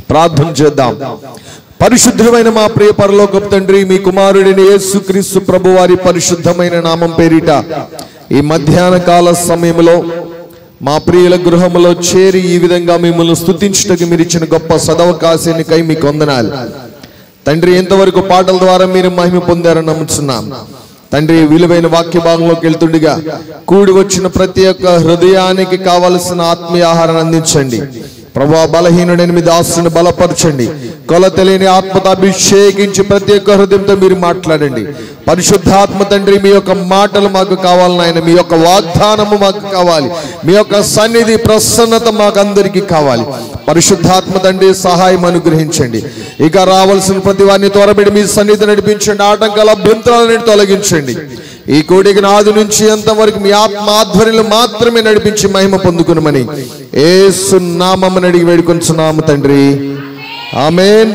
ప్రార్థన చేద్దాం పరిశుద్ధమైన మా ప్రియ పరలోకపు తండ్రి మీ కుమారుడిని యేసుక్రీస్తు ప్రభు వారి పరిశుద్ధమైన నామం పేరిట ఈ మధ్యాహ్న కాల సమయంలో మా ప్రియుల గృహములో చేరి ఈ విధంగా మిమ్మల్ని స్తుతించుటకు మీరు ఇచ్చిన గొప్ప సదవకాశానికై మీకు వందనాలు తండ్రి ఎంతవరకు పాటల ద్వారా మీరు మహిమ పొందారని నమ్ముతున్నాం తండ్రి విలువైన వాక్య భాగంలోకి వెళ్తుండగా కూడి వచ్చిన ప్రతి ఒక్క హృదయానికి కావలసిన ఆత్మీయ ఆహారాన్ని అందించండి ప్రభా బలహీనుడైన మీ దాసుని బలపరచండి కొల తెలియని ఆత్మతో అభిషేకించి ప్రతి ఒక్క హృదయంతో మీరు మాట్లాడండి పరిశుద్ధాత్మ తండ్రి మీ యొక్క మాటలు మాకు కావాలి నాయన మీ యొక్క వాగ్దానము మాకు కావాలి మీ యొక్క సన్నిధి ప్రసన్నత మాకు అందరికీ కావాలి పరిశుద్ధాత్మ తండ్రి సహాయం అనుగ్రహించండి ఇక రావాల్సిన ప్రతి వారిని త్వరబడి మీ సన్నిధి నడిపించండి ఆటంకాల అభ్యంతరాలను తొలగించండి ఈ కోడికి నాదు నుంచి ఎంతవరకు మీ ఆత్మ ఆధ్వర్యంలో మాత్రమే నడిపించి మహిమ పొందుకునమని ఏసు నామమ్మని అడిగి వేడుకొంచున్నాము తండ్రి amen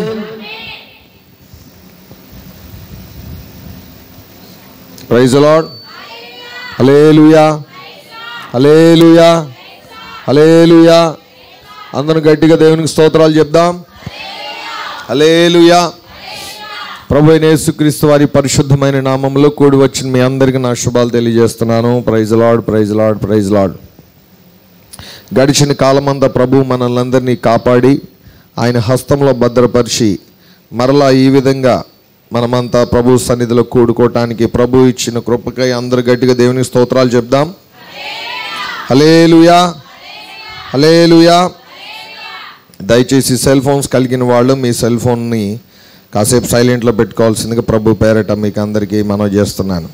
praise Lord hallelujah hallelujah hallelujah అందరం గట్టిగా దేవునికి స్తోత్రాలు చెప్దాం హలేలుయా ప్రభు అయిన యేసుక్రీస్తు వారి పరిశుద్ధమైన నామంలో కూడి వచ్చిన మీ అందరికీ నా శుభాలు తెలియజేస్తున్నాను praise Lord praise Lord praise Lord గడిచిన కాలమంతా ప్రభు మనల్ని అందరినీ కాపాడి ఆయన హస్తంలో భద్రపరిచి మరలా ఈ విధంగా మనమంతా ప్రభు సన్నిధిలో కూడుకోవటానికి ప్రభు ఇచ్చిన కృపకై అందరు గట్టిగా దేవునికి స్తోత్రాలు చెప్దాం హలేలుయా హలేలుయా దయచేసి సెల్ ఫోన్స్ కలిగిన వాళ్ళు మీ సెల్ ఫోన్ని కాసేపు సైలెంట్లో పెట్టుకోవాల్సిందిగా ప్రభు పేరట మీకు అందరికీ మనవి చేస్తున్నాను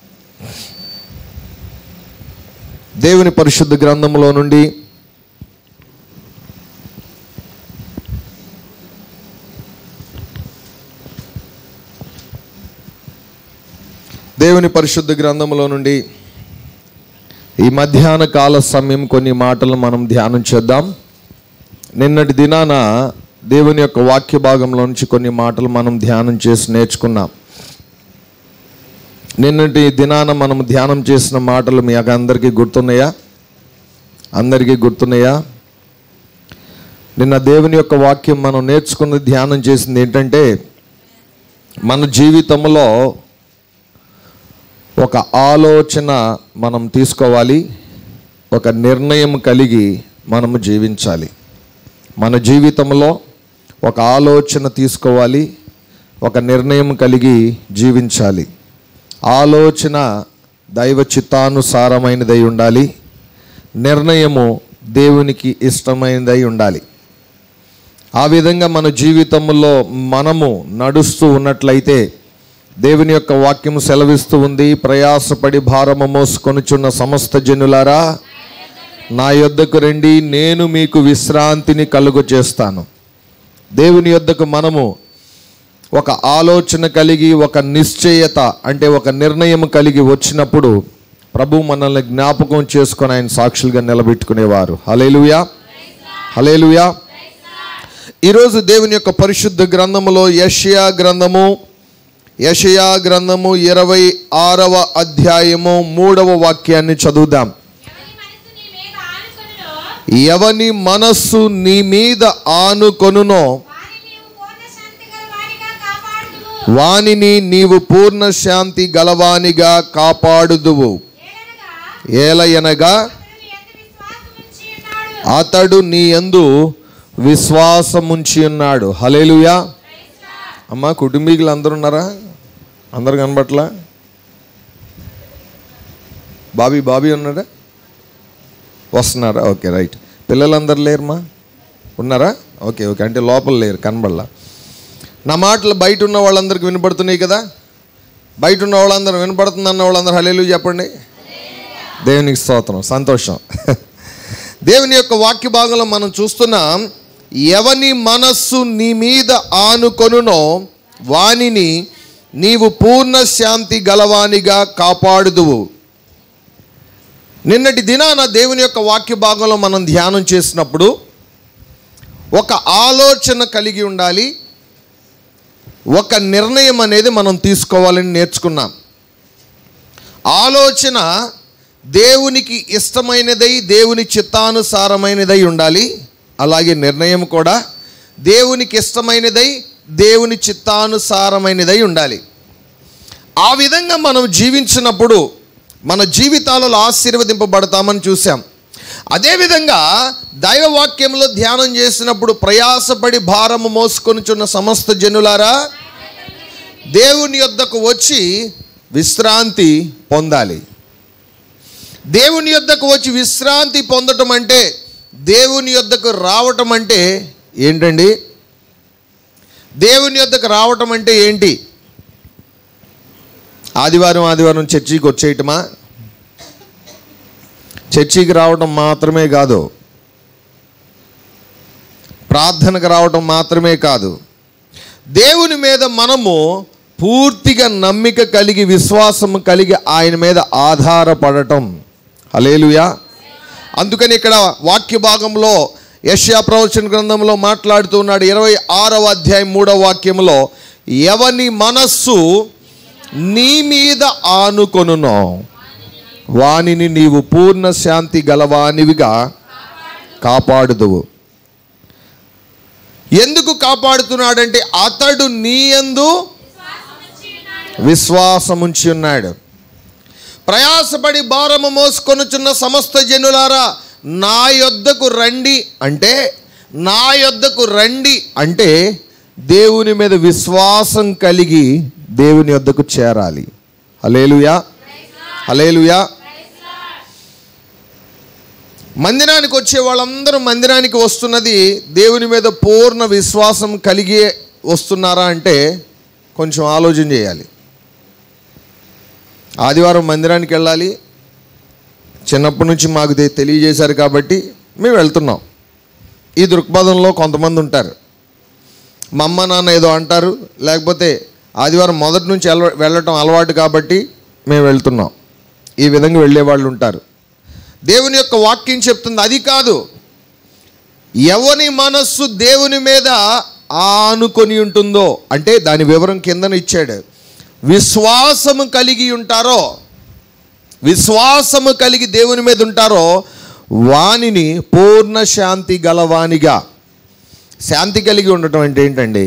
దేవుని పరిశుద్ధ గ్రంథంలో నుండి దేవుని పరిశుద్ధ గ్రంథంలో నుండి ఈ మధ్యాహ్న కాల సమయం కొన్ని మాటలు మనం ధ్యానం చేద్దాం నిన్నటి దినాన దేవుని యొక్క వాక్య భాగంలో నుంచి కొన్ని మాటలు మనం ధ్యానం చేసి నేర్చుకున్నాం నిన్నటి దినాన మనం ధ్యానం చేసిన మాటలు మీ అందరికీ గుర్తున్నాయా అందరికీ గుర్తున్నాయా నిన్న దేవుని యొక్క వాక్యం మనం నేర్చుకున్న ధ్యానం చేసింది ఏంటంటే మన జీవితంలో ఒక ఆలోచన మనం తీసుకోవాలి ఒక నిర్ణయం కలిగి మనము జీవించాలి మన జీవితంలో ఒక ఆలోచన తీసుకోవాలి ఒక నిర్ణయం కలిగి జీవించాలి ఆలోచన దైవ చిత్తానుసారమైనదై ఉండాలి నిర్ణయము దేవునికి ఇష్టమైనదై ఉండాలి ఆ విధంగా మన జీవితంలో మనము నడుస్తూ ఉన్నట్లయితే దేవుని యొక్క వాక్యం సెలవిస్తూ ఉంది ప్రయాసపడి భారము మోసుకొనుచున్న సమస్త జనులారా నా యొద్దకు రండి నేను మీకు విశ్రాంతిని కలుగు చేస్తాను దేవుని యొద్దకు మనము ఒక ఆలోచన కలిగి ఒక నిశ్చయత అంటే ఒక నిర్ణయం కలిగి వచ్చినప్పుడు ప్రభు మనల్ని జ్ఞాపకం చేసుకొని ఆయన సాక్షులుగా నిలబెట్టుకునేవారు హలేలుయా హలేలుయా ఈరోజు దేవుని యొక్క పరిశుద్ధ గ్రంథములో యషయా గ్రంథము యషయా గ్రంథము ఇరవై ఆరవ అధ్యాయము మూడవ వాక్యాన్ని చదువుదాం ఎవని మనస్సు నీ మీద ఆనుకొనునో ఎవని మనస్సు నీ మీద ఆనుకొనునో వానిని వానిని నీవు పూర్ణ శాంతి గల వాడిగా కాపాడుదువు నీవు పూర్ణ శాంతి గలవానిగా కాపాడుదువు ఏలనగా ఏలయనగా అతడు నీ యందు విశ్వాసం ఉంచి అతడు నీ యందు విశ్వాసముంచి ఉన్నాడు ఉన్నాడు హలేలుయా అమ్మ కుటుంబీకులు అందరు ఉన్నారా అందరు కనబట్లా బాబీ బాబీ ఉన్నాడా వస్తున్నారా ఓకే రైట్ పిల్లలందరూ లేరమ్మా ఉన్నారా ఓకే ఓకే అంటే లోపల లేరు కనబడలా నా మాటలు బయట ఉన్న వాళ్ళందరికీ వినపడుతున్నాయి కదా బయట ఉన్న వాళ్ళందరూ వినపడుతుంది అన్న వాళ్ళందరూ హలేలు చెప్పండి దేవునికి స్తోత్రం సంతోషం దేవుని యొక్క వాక్య భాగంలో మనం చూస్తున్నాం ఎవని మనస్సు నీ మీద ఆనుకొనునో వానిని నీవు పూర్ణ శాంతి గలవానిగా కాపాడుదువు నిన్నటి దినాన దేవుని యొక్క వాక్య భాగంలో మనం ధ్యానం చేసినప్పుడు ఒక ఆలోచన కలిగి ఉండాలి ఒక నిర్ణయం అనేది మనం తీసుకోవాలని నేర్చుకున్నాం ఆలోచన దేవునికి ఇష్టమైనదై దేవుని చిత్తానుసారమైనదై ఉండాలి అలాగే నిర్ణయం కూడా దేవునికి ఇష్టమైనదై దేవుని చిత్తానుసారమైనదై ఉండాలి ఆ విధంగా మనం జీవించినప్పుడు మన జీవితాలలో ఆశీర్వదింపబడతామని చూసాం అదేవిధంగా దైవవాక్యంలో ధ్యానం చేసినప్పుడు ప్రయాసపడి భారము మోసుకొనుచున్న సమస్త జనులారా దేవుని యొద్దకు వచ్చి విశ్రాంతి పొందాలి దేవుని యొద్దకు వచ్చి విశ్రాంతి పొందటం అంటే దేవుని యొద్దకు రావటం అంటే ఏంటండి దేవుని యొద్దకు రావటం అంటే ఏంటి ఆదివారం ఆదివారం చర్చికి వచ్చేయటమా చర్చికి రావటం మాత్రమే కాదు ప్రార్థనకు రావటం మాత్రమే కాదు దేవుని మీద మనము పూర్తిగా నమ్మిక కలిగి విశ్వాసం కలిగి ఆయన మీద ఆధారపడటం హలేలుయా అందుకని ఇక్కడ వాక్య భాగంలో యష్యా ప్రవచన గ్రంథంలో మాట్లాడుతూ ఉన్నాడు ఇరవై ఆరవ అధ్యాయం మూడవ వాక్యంలో ఎవని మనస్సు నీ మీద ఆనుకొనునో వానిని నీవు పూర్ణ శాంతి గలవానివిగా కాపాడుదువు ఎందుకు కాపాడుతున్నాడంటే అతడు నీ యందు విశ్వాసముంచి ఉన్నాడు ప్రయాసపడి భారము మోసుకొనుచున్న సమస్త జనులారా నా యొద్దకు రండి అంటే నా యొద్దకు రండి అంటే దేవుని మీద విశ్వాసం కలిగి దేవుని యొద్దకు చేరాలి హలేలుయా హలేలుయా మందిరానికి వచ్చే వాళ్ళందరూ మందిరానికి వస్తున్నది దేవుని మీద పూర్ణ విశ్వాసం కలిగి వస్తున్నారా అంటే కొంచెం ఆలోచన చేయాలి ఆదివారం మందిరానికి వెళ్ళాలి చిన్నప్పటి నుంచి మాకు తె- తెలియజేశారు కాబట్టి మేము వెళ్తున్నాం ఈ దృక్పథంలో కొంతమంది ఉంటారు మా అమ్మ నాన్న ఏదో అంటారు లేకపోతే ఆదివారం మొదటి నుంచి వెళ్ళ వెళ్ళటం అలవాటు కాబట్టి మేము వెళ్తున్నాం ఈ విధంగా వెళ్ళే వాళ్ళు ఉంటారు దేవుని యొక్క వాక్యం చెప్తుంది అది కాదు ఎవని మనస్సు దేవుని మీద ఆనుకొని ఉంటుందో అంటే దాని వివరం కిందన ఇచ్చాడు విశ్వాసము కలిగి ఉంటారో విశ్వాసము కలిగి దేవుని మీద ఉంటారో వానిని పూర్ణ శాంతి గలవానిగా శాంతి కలిగి ఉండటం అంటే ఏంటండి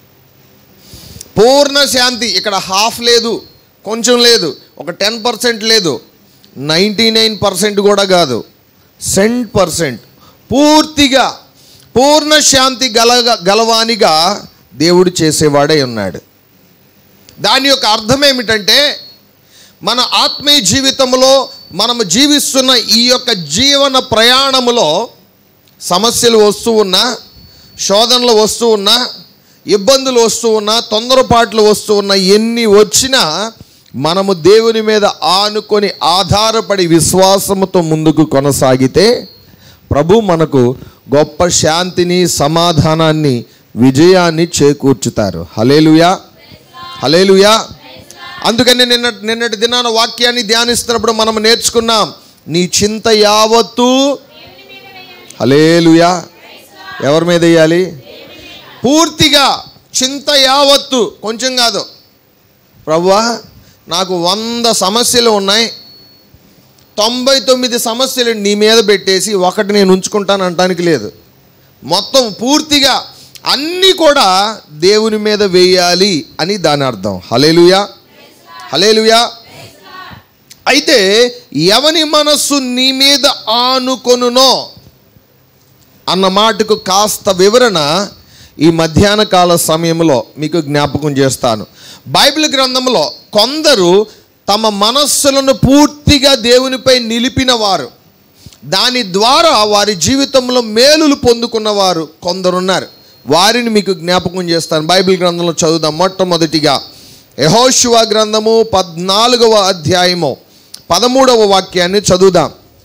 పూర్ణ శాంతి ఇక్కడ హాఫ్ లేదు కొంచెం లేదు ఒక టెన్ పర్సెంట్ లేదు నైంటీ నైన్ పర్సెంట్ కూడా కాదు సెంట్ పర్సెంట్ పూర్తిగా పూర్ణ శాంతి గల గలవానిగా దేవుడు చేసేవాడే ఉన్నాడు దాని యొక్క అర్థం ఏమిటంటే మన ఆత్మీయ జీవితంలో మనము జీవిస్తున్న ఈ యొక్క జీవన ప్రయాణములో సమస్యలు వస్తూ ఉన్నా శోధనలు వస్తూ ఉన్నా ఇబ్బందులు వస్తూ ఉన్నా తొందరపాట్లు వస్తూ ఉన్నా ఎన్ని వచ్చినా మనము దేవుని మీద ఆనుకొని ఆధారపడి విశ్వాసముతో ముందుకు కొనసాగితే ప్రభు మనకు గొప్ప శాంతిని సమాధానాన్ని విజయాన్ని చేకూర్చుతారు హలేలుయా హలేలుయా అందుకని నిన్న నిన్నటి దినాన వాక్యాన్ని ధ్యానిస్తున్నప్పుడు మనం నేర్చుకున్నాం నీ చింత యావత్తు హలేలుయా ఎవరి మీద వేయాలి పూర్తిగా చింత యావత్తు కొంచెం కాదు ప్రభువా నాకు వంద సమస్యలు ఉన్నాయి తొంభై తొమ్మిది సమస్యలు నీ మీద పెట్టేసి ఒకటి నేను ఉంచుకుంటాను అనటానికి లేదు మొత్తం పూర్తిగా అన్నీ కూడా దేవుని మీద వేయాలి అని దాని అర్థం హలేలుయా హలేలుయా అయితే ఎవని మనస్సు నీ మీద ఆనుకొనునో అన్న మాటకు కాస్త వివరణ ఈ మధ్యాహ్న కాల సమయంలో మీకు జ్ఞాపకం చేస్తాను బైబిల్ గ్రంథంలో కొందరు తమ మనస్సులను పూర్తిగా దేవునిపై నిలిపిన వారు దాని ద్వారా వారి జీవితంలో మేలులు పొందుకున్నవారు కొందరున్నారు వారిని మీకు జ్ఞాపకం చేస్తాను బైబిల్ గ్రంథంలో చదువుదాం మొట్టమొదటిగా యహోశివ గ్రంథము పద్నాలుగవ అధ్యాయము పదమూడవ వాక్యాన్ని చదువుదాం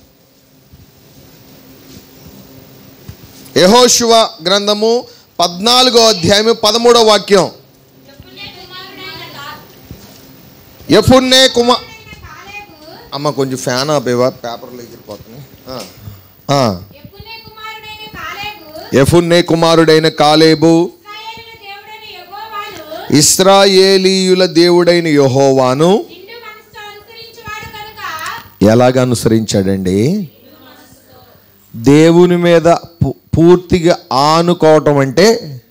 యహోశివ గ్రంథము పద్నాలుగో అధ్యాయము పదమూడవ వాక్యం ఎఫున్నే కుమ అమ్మ కొంచెం ఫ్యాన్ ఆపేవా పేపర్లు ఎగిరిపోతున్నాయి ఆ. ఆ. ఎఫున్నే కుమారుడైన కాలేబు ఇస్రాయేలీయుల దేవుడైన యెహోవాను ఎలాగ అనుసరించాడండి దేవుని మీద పు- పూర్తిగా ఆనుకోవటం అంటే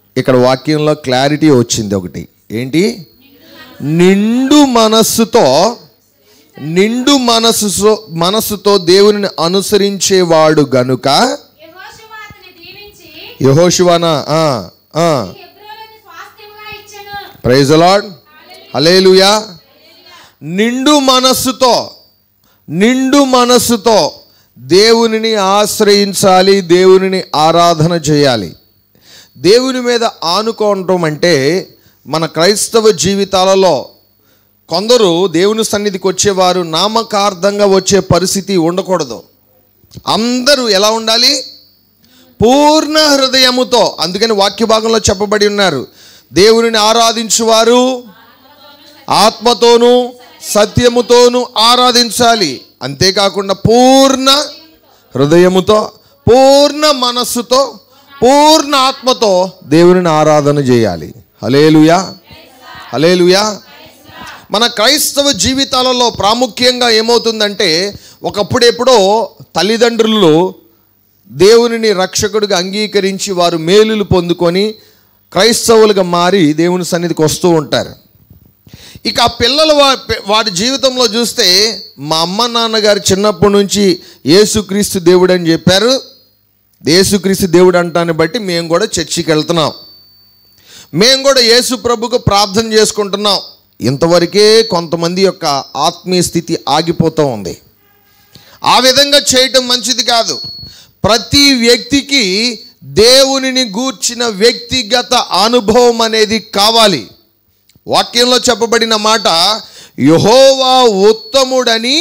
ఇక్కడ వాక్యంలో క్లారిటీ వచ్చింది ఒకటి ఏంటి నిండు మనస్సుతో నిండు మనస్సు మనస్సుతో దేవుని అనుసరించేవాడు గనుక యెహోషువ అతని దీవించి యహోశివానా హెబ్రోనును స్వాస్థ్యముగా ఇచ్చెను ప్రైజ్ లాడ్ హలేలుయా నిండు మనస్సుతో నిండు మనస్సుతో దేవునిని ఆశ్రయించాలి దేవునిని ఆరాధన చేయాలి దేవుని మీద ఆనుకోవటం అంటే మన క్రైస్తవ జీవితాలలో కొందరు దేవుని సన్నిధికి వచ్చేవారు నామకార్థంగా వచ్చే పరిస్థితి ఉండకూడదు అందరూ ఎలా ఉండాలి పూర్ణ హృదయముతో అందుకని వాక్య భాగంలో చెప్పబడి ఉన్నారు దేవునిని ఆరాధించువారు ఆత్మతోనూ సత్యముతోనూ ఆరాధించాలి అంతేకాకుండా పూర్ణ హృదయముతో పూర్ణ మనస్సుతో పూర్ణ ఆత్మతో దేవునిని ఆరాధన చేయాలి హలేలుయా హలేలుయా మన క్రైస్తవ జీవితాలలో ప్రాముఖ్యంగా ఏమవుతుందంటే ఒకప్పుడు ఎప్పుడో తల్లిదండ్రులు దేవునిని రక్షకుడిగా అంగీకరించి వారు మేలులు పొందుకొని క్రైస్తవులుగా మారి దేవుని సన్నిధికి వస్తూ ఉంటారు ఇక ఆ పిల్లలు వా- వాడి జీవితంలో చూస్తే మా అమ్మ నాన్నగారు చిన్నప్పటి నుంచి యేసుక్రీస్తు దేవుడు అని చెప్పారు యేసుక్రీస్తు దేవుడు అంటాన్ని బట్టి మేము కూడా చర్చికి వెళ్తున్నాం మేము కూడా యేసు ప్రభుకు ప్రార్థన చేసుకుంటున్నాం ఇంతవరకే కొంతమంది యొక్క ఆత్మీయ స్థితి ఆగిపోతూ ఉంది ఆ విధంగా చేయటం మంచిది కాదు ప్రతి వ్యక్తికి దేవునిని గూర్చిన వ్యక్తిగత అనుభవం అనేది కావాలి వాక్యంలో చెప్పబడిన మాట యహోవా ఉత్తముడని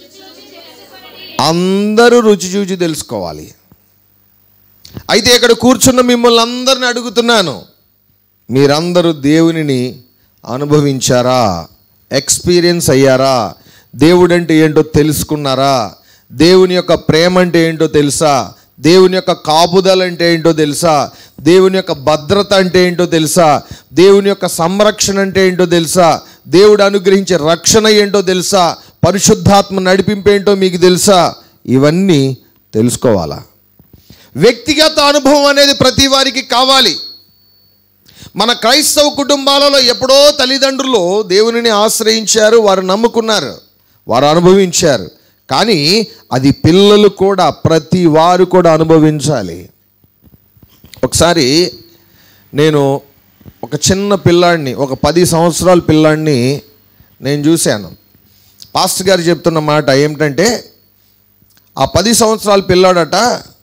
అందరూ రుచి చూచి తెలుసుకోవాలి అయితే ఇక్కడ కూర్చున్న మిమ్మల్ని అందరిని అడుగుతున్నాను మీరందరూ దేవునిని అనుభవించారా ఎక్స్పీరియన్స్ అయ్యారా దేవుడు అంటే ఏంటో తెలుసుకున్నారా దేవుని యొక్క ప్రేమ అంటే ఏంటో తెలుసా దేవుని యొక్క కాపుదల అంటే ఏంటో తెలుసా దేవుని యొక్క భద్రత అంటే ఏంటో తెలుసా దేవుని యొక్క సంరక్షణ అంటే ఏంటో తెలుసా దేవుడు అనుగ్రహించే రక్షణ ఏంటో తెలుసా పరిశుద్ధాత్మ నడిపింపు ఏంటో మీకు తెలుసా ఇవన్నీ తెలుసుకోవాలా వ్యక్తిగత అనుభవం అనేది ప్రతి వారికి కావాలి మన క్రైస్తవ కుటుంబాలలో ఎప్పుడో తల్లిదండ్రులు దేవునిని ఆశ్రయించారు వారు నమ్ముకున్నారు వారు అనుభవించారు కానీ అది పిల్లలు కూడా ప్రతి వారు కూడా అనుభవించాలి ఒకసారి నేను ఒక చిన్న పిల్లాడిని ఒక పది సంవత్సరాల పిల్లాడిని నేను చూశాను పాస్టర్ గారు చెప్తున్న మాట ఏమిటంటే ఆ పది సంవత్సరాల పిల్లాడట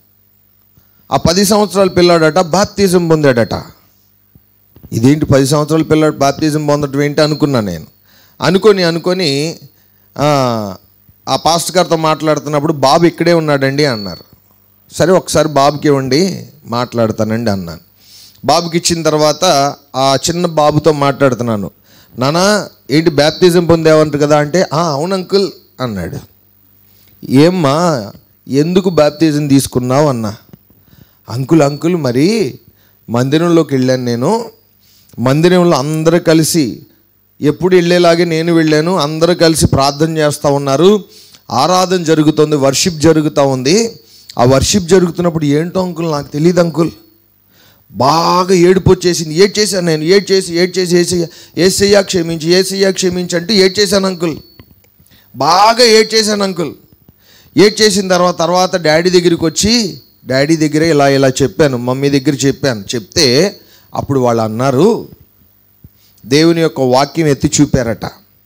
ఆ పది సంవత్సరాల పిల్లాడట బాప్తిజం పొందాడట ఇదేంటి పది సంవత్సరాల పిల్లాడు బాప్తిజం పొందడం ఏంటి అనుకున్నా నేను అనుకొని అనుకొని ఆ, ఆ పాస్టర్ గారితో మాట్లాడుతున్నప్పుడు బాబు ఇక్కడే ఉన్నాడండి అన్నారు సరే ఒకసారి బాబుకి ఇవ్వండి మాట్లాడతానండి అన్నాను బాబుకి ఇచ్చిన తర్వాత ఆ చిన్న బాబుతో మాట్లాడుతున్నాను నానా ఏంటి బ్యాప్తిజం పొందేవంట కదా అంటే "ఆ, అవును అంకుల్ అన్నాడు ఏమ్మా ఎందుకు బ్యాప్తిజం తీసుకున్నావు అన్నా అంకుల్ అంకుల్ మరి మందిరంలోకి వెళ్ళాను నేను మందిరంలో అందరూ కలిసి ఎప్పుడు వెళ్ళేలాగే నేను వెళ్ళాను అందరూ కలిసి ప్రార్థన చేస్తూ ఉన్నారు ఆరాధన జరుగుతుంది వర్షిప్ జరుగుతూ ఉంది ఆ వర్షిప్ జరుగుతున్నప్పుడు ఏంటో అంకుల్ నాకు తెలియదు అంకుల్ బాగా ఏడుపు వచ్చేసింది ఏడ్ చేశాను నేను ఏడ్ చేసి ఏడ్ చేసి ఏసయ్య ఏసయ్యా క్షమించి ఏసయ్యా క్షమించి అంటే ఏడ్ చేశాను అంకుల్ బాగా ఏడ్ చేశాను అంకుల్ ఏడ్ చేసిన తర్వాత తర్వాత డాడీ దగ్గరికి వచ్చి డాడీ దగ్గర ఇలా ఇలా చెప్పాను మమ్మీ దగ్గర చెప్పాను చెప్తే అప్పుడు వాళ్ళు అన్నారు దేవుని యొక్క వాక్యం ఎత్తి చూపారట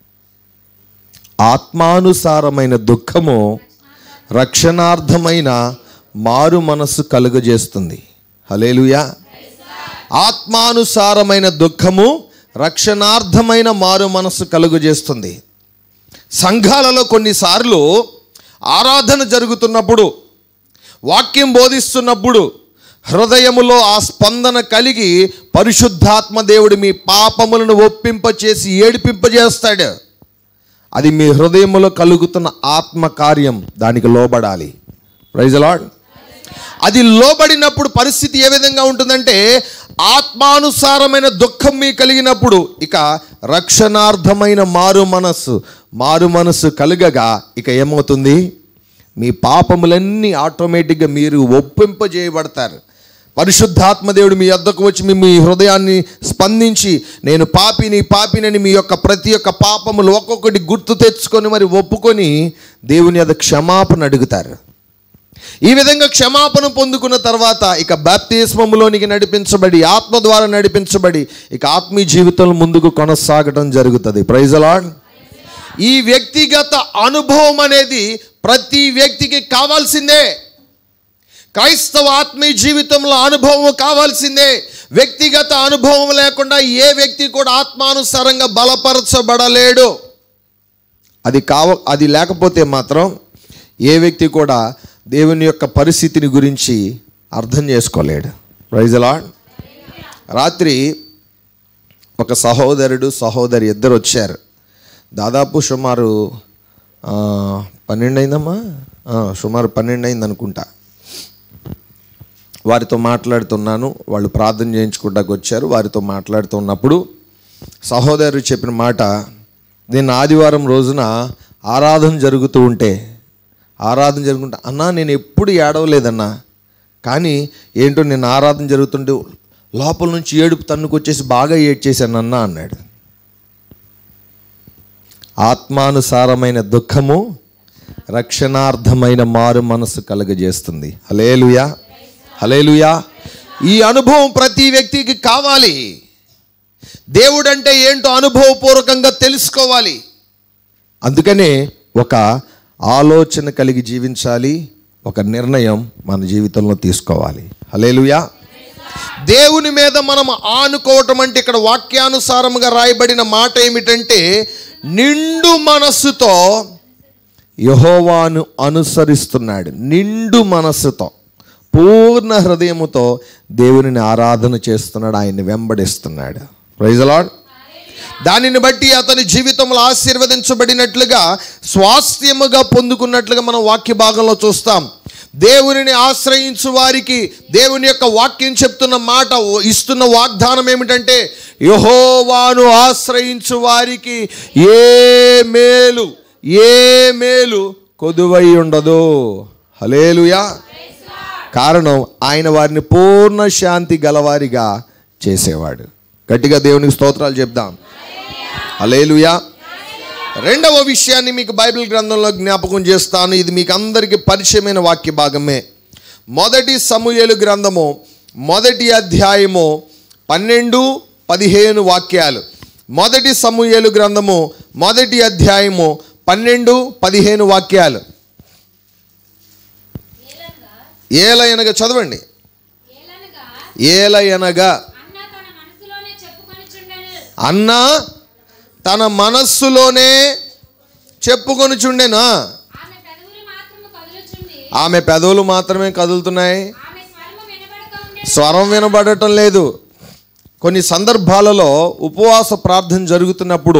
ఆత్మానుసారమైన దుఃఖము రక్షణార్థమైన మారు మనస్సు కలుగజేస్తుంది హలేలుయా ఆత్మానుసారమైన దుఃఖము రక్షణార్థమైన మారు మనస్సు కలుగజేస్తుంది సంఘాలలో కొన్నిసార్లు ఆరాధన జరుగుతున్నప్పుడు వాక్యం బోధిస్తున్నప్పుడు హృదయములో ఆ స్పందన కలిగి పరిశుద్ధాత్మ దేవుడు మీ పాపములను ఒప్పింపచేసి ఏడిపింపజేస్తాడు అది మీ హృదయములో కలుగుతున్న ఆత్మ కార్యం దానికి లోబడాలి ప్రైజ్ లాడ్ అది లోబడినప్పుడు పరిస్థితి ఏ విధంగా ఉంటుందంటే ఆత్మానుసారమైన దుఃఖం మీ కలిగినప్పుడు ఇక రక్షణార్థమైన మారు మనస్సు మారు మనస్సు కలుగగా ఇక ఏమవుతుంది మీ పాపములన్నీ ఆటోమేటిక్గా మీరు ఒప్పింపజేయబడతారు పరిశుద్ధాత్మదేవుడు మీ వద్దకు వచ్చి మీ మీ హృదయాన్ని స్పందించి నేను పాపిని పాపినని మీ యొక్క ప్రతి ఒక్క పాపములు ఒక్కొక్కటి గుర్తు తెచ్చుకొని మరి ఒప్పుకొని దేవుని యొక్క క్షమాపణ అడుగుతారు ఈ విధంగా క్షమాపణ పొందుకున్న తర్వాత ఇక బాప్తిస్మములోనికి నడిపించబడి ఆత్మ ద్వారా నడిపించబడి ఇక ఆత్మీయ జీవితంలో ముందుకు కొనసాగడం జరుగుతుంది ప్రైజ్ అలాడ్ ఈ వ్యక్తిగత అనుభవం అనేది ప్రతి వ్యక్తికి కావాల్సిందే క్రైస్తవ ఆత్మీయ జీవితంలో అనుభవం కావాల్సిందే వ్యక్తిగత అనుభవం లేకుండా ఏ వ్యక్తి కూడా ఆత్మానుసారంగా బలపరచబడలేడు అది కావ అది లేకపోతే మాత్రం ఏ వ్యక్తి కూడా దేవుని యొక్క పరిస్థితిని గురించి అర్థం చేసుకోలేడు రైజలాడ్ రాత్రి ఒక సహోదరుడు సహోదరి ఇద్దరు వచ్చారు దాదాపు సుమారు ఆ, పన్నెండు అయిందమ్మా ఆ, సుమారు పన్నెండు అయింది అనుకుంటా వారితో మాట్లాడుతున్నాను వాళ్ళు ప్రార్థన చేయించుకుంటాకు వచ్చారు వారితో మాట్లాడుతున్నప్పుడు సహోదరు చెప్పిన మాట నేను ఆదివారం రోజున ఆరాధన జరుగుతూ ఉంటే ఆరాధన జరుగుతుంటే అన్నా నేను ఎప్పుడు ఏడవలేదన్నా కానీ ఏంటో నేను ఆరాధన జరుగుతుంటే లోపల నుంచి ఏడుపు తన్నుకొచ్చేసి బాగా ఏడ్చేశాను అన్నా అన్నాడు ఆత్మానుసారమైన దుఃఖము రక్షణార్థమైన మారు మనసు కలుగజేస్తుంది హలేలుయా హలేలుయా ఈ అనుభవం ప్రతి వ్యక్తికి కావాలి దేవుడంటే ఏంటో అనుభవపూర్వకంగా తెలుసుకోవాలి అందుకనే ఒక ఆలోచన కలిగి జీవించాలి ఒక నిర్ణయం మన జీవితంలో తీసుకోవాలి హలేలుయా దేవుని మీద మనం ఆనుకోవటం అంటే ఇక్కడ వాక్యానుసారముగా రాయబడిన మాట ఏమిటంటే నిండు మనస్సుతో యహోవాను అనుసరిస్తున్నాడు నిండు మనస్సుతో పూర్ణ హృదయముతో దేవునిని ఆరాధన చేస్తున్నాడు ఆయన్ని వెంబడిస్తున్నాడు ప్రైజ్ లాడ్ దానిని బట్టి అతని జీవితంలో ఆశీర్వదించబడినట్లుగా స్వాస్థ్యముగా పొందుకున్నట్లుగా మనం వాక్య భాగంలో చూస్తాం దేవునిని ఆశ్రయించు వారికి దేవుని యొక్క వాక్యం చెప్తున్న మాట ఇస్తున్న వాగ్దానం ఏమిటంటే యహోవాను ఆశ్రయించు వారికి ఏ మేలు ఏ మేలు కొదువై ఉండదు హలేలుయా కారణం ఆయన వారిని పూర్ణ శాంతి గలవారిగా చేసేవాడు గట్టిగా దేవునికి స్తోత్రాలు చెప్దాం హలేలుయా రెండవ విషయాన్ని మీకు బైబిల్ గ్రంథంలో జ్ఞాపకం చేస్తాను ఇది మీకు అందరికీ పరిచయమైన వాక్య భాగమే మొదటి సమూయేలు గ్రంథము మొదటి అధ్యాయము పన్నెండు పదిహేను వాక్యాలు మొదటి సమూయేలు గ్రంథము మొదటి అధ్యాయము పన్నెండు పదిహేను వాక్యాలు ఏలయనగా చదవండి ఏలనగా ఏలయనగా అన్న తన మనసులోనే చెప్పుకొనిచుండెను అన్న తన మనస్సులోనే చెప్పుకొని చుండెనా ఆమె పెదవులు మాత్రము కదులుచుండి ఆమె పెదవులు మాత్రమే కదులుతున్నాయి ఆమె స్వరము వినబడక ఉండే స్వరం వినబడటం లేదు కొన్ని సందర్భాలలో ఉపవాస ప్రార్థన జరుగుతున్నప్పుడు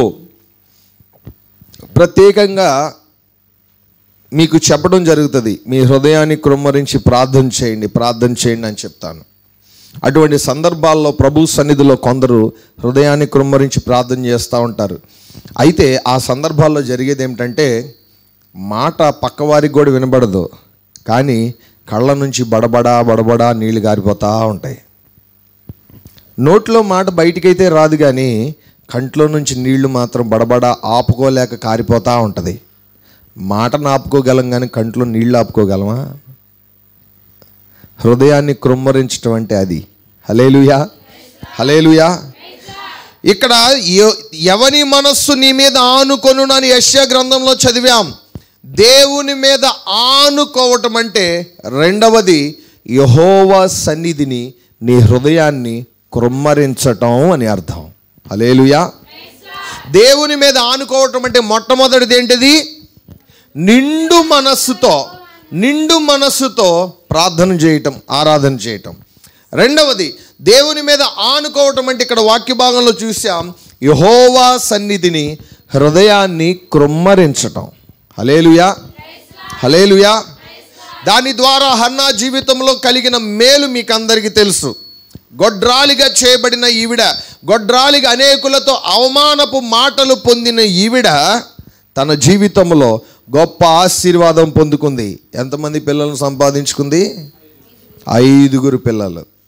ప్రత్యేకంగా మీకు చెప్పడం జరుగుతుంది మీ హృదయాన్ని కృమ్మరించి ప్రార్థన చేయండి ప్రార్థన చేయండి అని చెప్తాను అటువంటి సందర్భాల్లో ప్రభు సన్నిధిలో కొందరు హృదయాన్ని కృమ్మరించి ప్రార్థన చేస్తూ ఉంటారు అయితే ఆ సందర్భాల్లో జరిగేది ఏమిటంటే మాట పక్కవారికి కూడా వినబడదు కానీ కళ్ళ నుంచి బడబడా బడబడా నీళ్లు గారిపోతూ ఉంటాయి నోట్లో మాట బయటికైతే రాదు కానీ కంట్లో నుంచి నీళ్లు మాత్రం బడబడా ఆపుకోలేక కారిపోతూ ఉంటుంది మాటను ఆపుకోగలం కానీ కంట్లో నీళ్లు ఆపుకోగలమా హృదయాన్ని కృమ్మరించటం అంటే అది హలేలుయా హలేలుయా ఇక్కడ ఎ- ఎవని మనస్సు నీ మీద ఆనుకొను అని యశ్యా గ్రంథంలో చదివాం దేవుని మీద ఆనుకోవటం అంటే రెండవది యహోవా సన్నిధిని నీ హృదయాన్ని కృమ్మరించటం అని అర్థం హలేలుయా దేవుని మీద ఆనుకోవటం అంటే మొట్టమొదటిది ఏంటిది నిండు మనస్సుతో నిండు మనస్సుతో ప్రార్థన చేయటం ఆరాధన చేయటం రెండవది దేవుని మీద ఆనుకోవటం అంటే ఇక్కడ వాక్య భాగంలో చూసాం యహోవా సన్నిధిని హృదయాన్ని కృమ్మరించటం హలేలుయా హలేలుయా దాని ద్వారా హన్నా జీవితంలో కలిగిన మేలు మీకు అందరికీ తెలుసు గొడ్రాలిగా చేయబడిన ఈవిడ గొడ్రాలిగా అనేకులతో అవమానపు మాటలు పొందిన ఈవిడ తన జీవితంలో గొప్ప ఆశీర్వాదం పొందుకుంది ఎంతమంది పిల్లలను సంపాదించుకుంది ఐదుగురు పిల్లలు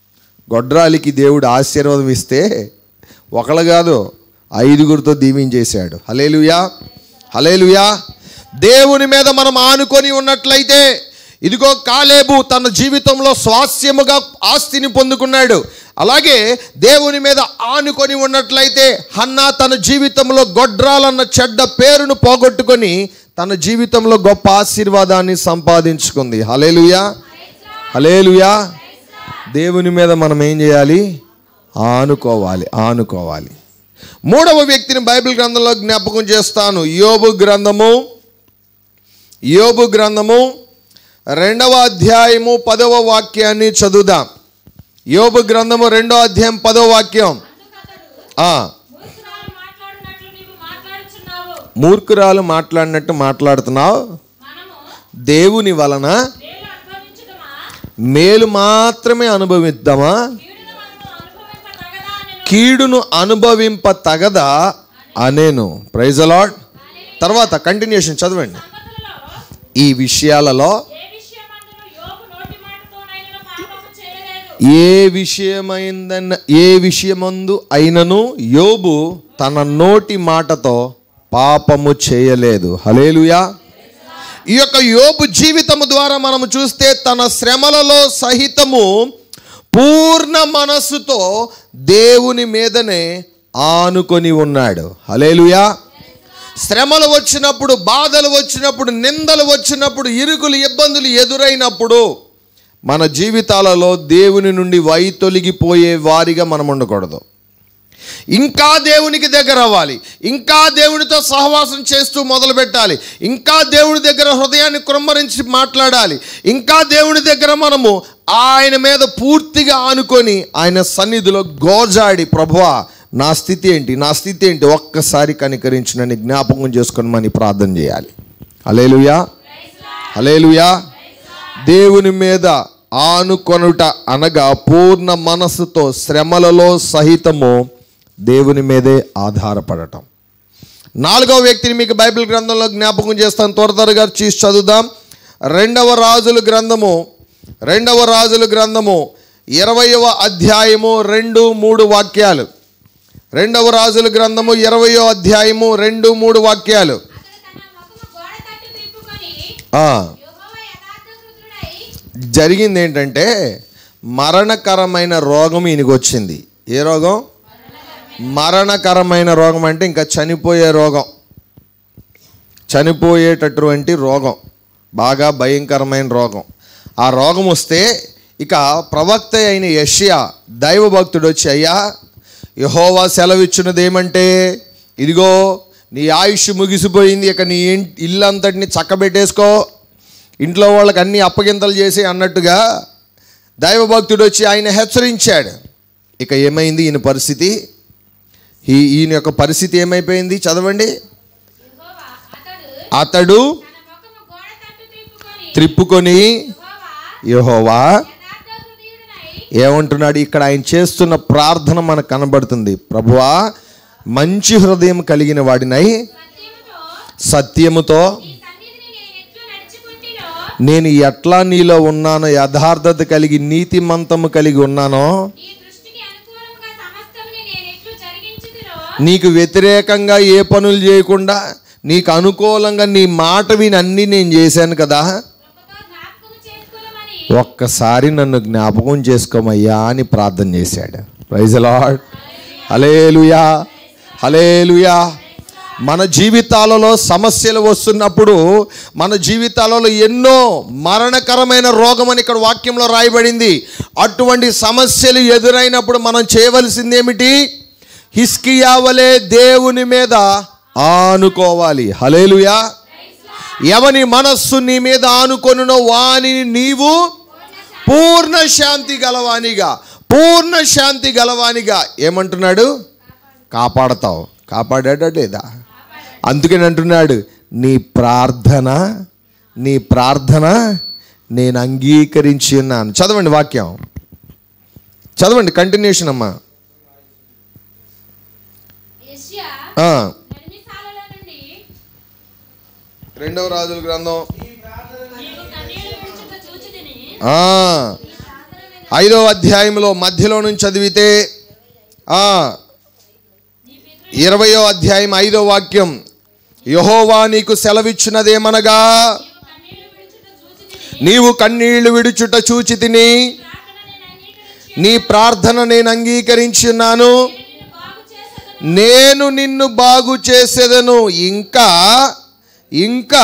గొడ్రాలికి దేవుడు ఆశీర్వాదం ఇస్తే ఒకళ్ళు కాదు ఐదుగురితో దీవించేశాడు హలేలుయా హలేలుయా దేవుని మీద మనం ఆనుకొని ఉన్నట్లయితే ఇదిగో కాలేబు తన జీవితంలో స్వాస్యముగా ఆస్తిని పొందుకున్నాడు అలాగే దేవుని మీద ఆనుకొని ఉన్నట్లయితే హన్నా తన జీవితంలో గొడ్రాలన్న చెడ్డ పేరును పోగొట్టుకొని తన జీవితంలో గొప్ప ఆశీర్వాదాన్ని సంపాదించుకుంది హలేలుయా హలేలుయా దేవుని మీద మనం ఏం చేయాలి ఆనుకోవాలి ఆనుకోవాలి మూడవ వ్యక్తిని బైబిల్ గ్రంథంలో జ్ఞాపకం చేస్తాను యోబు గ్రంథము యోబు గ్రంథము రెండవ అధ్యాయము పదవ వాక్యాన్ని చదువుదాం యోబు గ్రంథము రెండవ అధ్యాయం పదవ వాక్యం ఆ, మూర్ఖురాలు మాట్లాడినట్లు నీవు మాట్లాడుచున్నావు మూర్ఖురాలు మాట్లాడినట్టు మాట్లాడుతున్నావు మనము దేవుని వలన మేలు అనుభవించుదమా మేలు మాత్రమే అనుభవిద్దామా కీడును మనము అనుభవింప తగదా కీడును అనుభవింప నేను తగదా అనేను ప్రైజ్ అలాడ్ తర్వాత కంటిన్యూషన్ చదవండి సంగతులలో ఈ విషయాలలో ఏ విషయమందును యోబు నోటి మాటతోనైనను పాపము చేయలేదు ఏ విషయమైందన్న ఏ విషయమందు అయినను యోబు తన నోటి మాటతో పాపము చేయలేదు హలేలుయా ఈ యొక్క యోబు జీవితము ద్వారా మనము చూస్తే తన శ్రమలలో సహితము పూర్ణ మనస్సుతో దేవుని మీదనే ఆనుకొని ఉన్నాడు హలేలుయా శ్రమలు వచ్చినప్పుడు బాధలు వచ్చినప్పుడు నిందలు వచ్చినప్పుడు ఇరుకులు ఇబ్బందులు ఎదురైనప్పుడు మన జీవితాలలో దేవుని నుండి వైతొలిగిపోయే వారిగా మనం ఉండకూడదు ఇంకా దేవునికి దగ్గర అవ్వాలి ఇంకా దేవునితో సహవాసం చేస్తూ మొదలు పెట్టాలి ఇంకా దేవుని దగ్గర హృదయాన్ని కృమ్మరించి మాట్లాడాలి ఇంకా దేవుని దగ్గర మనము ఆయన మీద పూర్తిగా ఆనుకొని ఆయన సన్నిధిలో గోజాడి ప్రభువా నా స్థితి ఏంటి నా స్థితి ఏంటి ఒక్కసారి కనికరించినని జ్ఞాపకం చేసుకొని మని ప్రార్థన చేయాలి హలేలుయా హలేలుయా దేవుని మీద ఆనుకొనుట అనగా పూర్ణ మనస్సుతో శ్రమలలో సహితము దేవుని మీదే ఆధారపడటం నాలుగవ వ్యక్తిని మీకు బైబిల్ గ్రంథంలో జ్ఞాపకం చేస్తాను త్వర త్వరగా చూసి చదువుదాం రెండవ రాజుల గ్రంథము రెండవ రాజుల గ్రంథము ఇరవయవ అధ్యాయము రెండు మూడు వాక్యాలు రెండవ రాజుల గ్రంథము ఇరవయో అధ్యాయము రెండు మూడు వాక్యాలు అతడు తన ముఖము గోడ తట్టు తిప్పుకొని ఆ, యెహోవా యథార్థకృతుడై జరిగింది ఏంటంటే మరణకరమైన రోగం ఈయనకి వచ్చింది ఏ రోగం మరణకరమైన రోగం అంటే ఇంకా చనిపోయే రోగం చనిపోయేటటువంటి రోగం బాగా భయంకరమైన రోగం ఆ రోగం వస్తే ఇక ప్రవక్త అయిన యష్యా దైవభక్తుడు వచ్చి అయ్యా యహోవా సెలవిచ్చినది ఏమంటే ఇదిగో నీ ఆయుష్ ముగిసిపోయింది ఇక నీ ఇన్- ఇల్లంతటిని చక్కబెట్టేసుకో ఇంట్లో వాళ్ళకి అన్ని అప్పగింతలు చేసి అన్నట్టుగా దైవభక్తుడు వచ్చి ఆయన హెచ్చరించాడు ఇక ఏమైంది ఈయన పరిస్థితి ఈ ఈయన యొక్క పరిస్థితి ఏమైపోయింది చదవండి యెహోవా అతడు అతడు తన ముఖము గోడ తట్టు తిప్పుకొని త్రిప్పుకొని యెహోవా యహోవా యథార్థ హృదయుడనై ఏమంటున్నాడు ఇక్కడ ఆయన చేస్తున్న ప్రార్థన మనకు కనబడుతుంది ప్రభువా మంచి హృదయం కలిగిన వాడినై సత్యముతో సత్యముతో నీ సన్నిధిని నేను ఎట్లు నడుచుకుంటినో నేను ఎట్లా నీలో ఉన్నానో యథార్థత కలిగి నీతిమంతము కలిగి ఉన్నానో నీ దృష్టికి అనుకూలముగా సమస్తముని నేను ఎట్లు జరిగించుదురో నీకు వ్యతిరేకంగా ఏ పనులు చేయకుండా నీకు అనుకూలంగా నీ మాట విని అన్నీ నేను చేశాను కదా కృపతో జ్ఞాపకము చేసుకునమని ఒక్కసారి నన్ను జ్ఞాపకం చేసుకోమయ్యా అని ప్రార్థన చేశాడు ప్రైజ్ లాడ్ హలేలుయా హలేలుయా మన జీవితాలలో సమస్యలు వస్తున్నప్పుడు మన జీవితాలలో ఎన్నో మరణకరమైన రోగం అని ఇక్కడ వాక్యంలో రాయబడింది అటువంటి సమస్యలు ఎదురైనప్పుడు మనం చేయవలసింది ఏమిటి హిస్కియా వలె దేవుని మీద ఆనుకోవాలి హలేలుయా ఎవని మనస్సు నీ మీద ఆనుకొనునో వానిని నీవు పూర్ణ శాంతి గలవానిగా పూర్ణ శాంతి గలవానిగా ఏమంటున్నాడు కాపాడతావు కాపాడాడా లేదా అందుకని అంటున్నాడు నీ ప్రార్థన నీ ప్రార్థన నేను అంగీకరించి ఉన్నాను చదవండి వాక్యం చదవండి కంటిన్యూషన్ అమ్మా యెషయా ఆ, నడిమిసాలలో నుండి రెండవ రాజుల గ్రంథం నీవు కన్నీళ్లు విడుచుట చూచితిని ఆ, నీ ప్రార్థన ఐదో అధ్యాయంలో మధ్యలో నుంచి చదివితే ఆ, ఇరవయో అధ్యాయం ఐదో వాక్యం యహోవా నీకు సెలవిచ్చినదేమనగా నీవు కన్నీళ్లు విడుచుట చూచి తిని నీ ప్రార్థన నేను అంగీకరించున్నాను నేను నిన్ను బాగు చేసేదను ఇంకా ఇంకా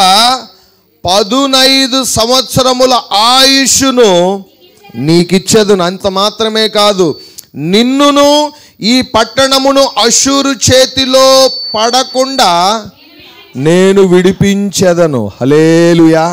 పదునైదు సంవత్సరముల ఆయుష్ను నీకిచ్చేదను అంత మాత్రమే కాదు నిన్నును ఈ పట్టణమును అశూరు చేతిలో పడకుండా నేను విడిపించెదను హలేలుయా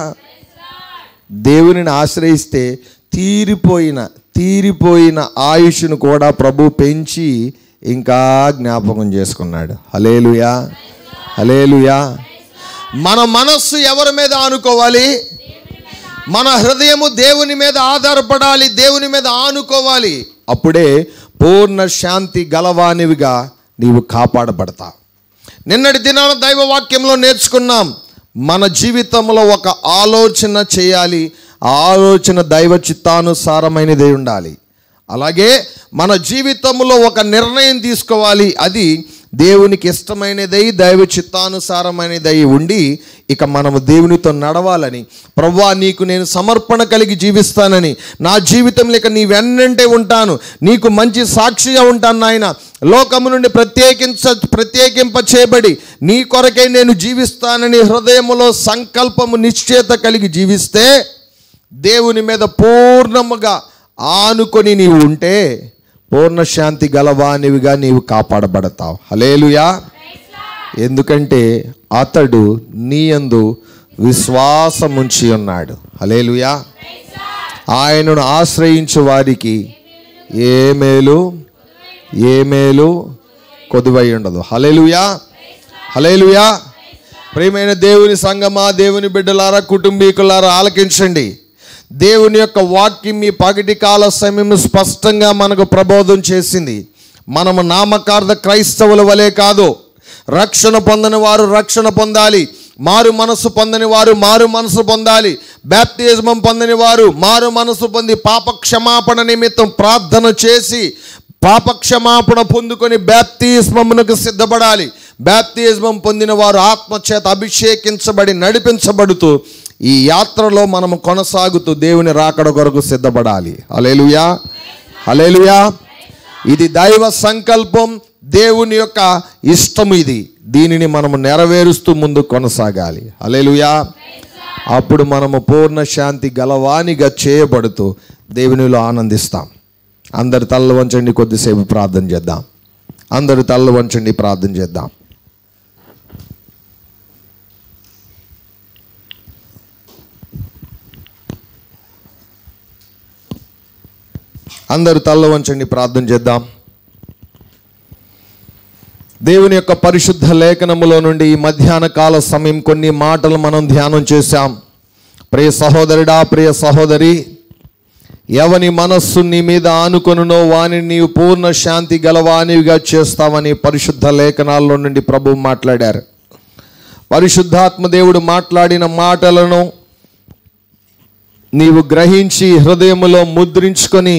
దేవునిని ఆశ్రయిస్తే తీరిపోయిన తీరిపోయిన ఆయుష్ను కూడా ప్రభు పెంచి ఇంకా జ్ఞాపకం చేసుకున్నాడు హలేలుయా హలేలుయా మన మనస్సు ఎవరి మీద ఆనుకోవాలి మన హృదయము దేవుని మీద ఆధారపడాలి దేవుని మీద ఆనుకోవాలి అప్పుడే పూర్ణ శాంతి గలవానివిగా నీవు కాపాడబడతావు నిన్నటి దినాన దైవ వాక్యంలో నేర్చుకున్నాం మన జీవితంలో ఒక ఆలోచన చేయాలి ఆ ఆలోచన దైవ చిత్తానుసారమైనదే ఉండాలి అలాగే మన జీవితంలో ఒక నిర్ణయం తీసుకోవాలి అది దేవునికి ఇష్టమైనదై దైవ చిత్తానుసారమైనదై ఉండి ఇక మనము దేవునితో నడవాలని ప్రవ్వా నీకు నేను సమర్పణ కలిగి జీవిస్తానని నా జీవితంలో ఇక నీ వెన్నంటే ఉంటాను నీకు మంచి సాక్షిగా ఉంటాను నాయన లోకము నుండి ప్రత్యేకించ ప్రత్యేకింప చేయబడి నీ కొరకై నేను జీవిస్తానని హృదయములో సంకల్పము నిశ్చయత కలిగి జీవిస్తే దేవుని మీద పూర్ణముగా ఆనుకొని నీవు ఉంటే పూర్ణ శాంతి గలవానివిగా నీవు కాపాడబడతావు హలేలుయా ఎందుకంటే అతడు నీయందు విశ్వాసముంచి ఉన్నాడు హలేలుయా ఆయనను ఆశ్రయించు వారికి ఏ మేలు ఏ మేలు కొదువై ఉండదు హలేలుయా హలేలుయా ప్రియమైన దేవుని సంగమా దేవుని బిడ్డలారా కుటుంబీకులారా ఆలకించండి దేవుని యొక్క వాక్యం మీ పగటి కాల సమయం స్పష్టంగా మనకు ప్రబోధం చేసింది మనము నామకార్థ క్రైస్తవుల వలె కాదు రక్షణ పొందని వారు రక్షణ పొందాలి మారు మనసు పొందని వారు మారు మనసు పొందాలి బ్యాప్తిజమం పొందని వారు మారు మనసు పొంది పాప క్షమాపణ నిమిత్తం ప్రార్థన చేసి పాప క్షమాపణ పొందుకొని బ్యాప్తిస్మమునకు సిద్ధపడాలి బ్యాప్తిజమం పొందిన వారు ఆత్మచేత అభిషేకించబడి నడిపించబడుతూ ఈ యాత్రలో మనము కొనసాగుతూ దేవుని రాకడ కొరకు సిద్ధపడాలి హలేలుయా హలేలుయా ఇది దైవ సంకల్పం దేవుని యొక్క ఇష్టం ఇది దీనిని మనము నెరవేరుస్తూ ముందు కొనసాగాలి హలేలుయా అప్పుడు మనము పూర్ణ శాంతి గలవానిగా చేయబడుతూ దేవునిలో ఆనందిస్తాం అందరి తల్ల వంచండి కొద్దిసేపు ప్రార్థన చేద్దాం అందరి తల్ల వంచండి ప్రార్థన చేద్దాం అందరు తల్ల వంచండి ప్రార్థన చేద్దాం దేవుని యొక్క పరిశుద్ధ లేఖనములో నుండి ఈ మధ్యాహ్న కాల సమయం కొన్ని మాటలు మనం ధ్యానం చేశాం ప్రియ సహోదరుడా ప్రియ సహోదరి ఎవని మనస్సు నీ మీద ఆనుకొనునో వాని నీవు పూర్ణ శాంతి గలవానివిగా చేస్తావని పరిశుద్ధ లేఖనాల్లో నుండి ప్రభు మాట్లాడారు పరిశుద్ధాత్మ దేవుడు మాట్లాడిన మాటలను నీవు గ్రహించి హృదయములో ముద్రించుకొని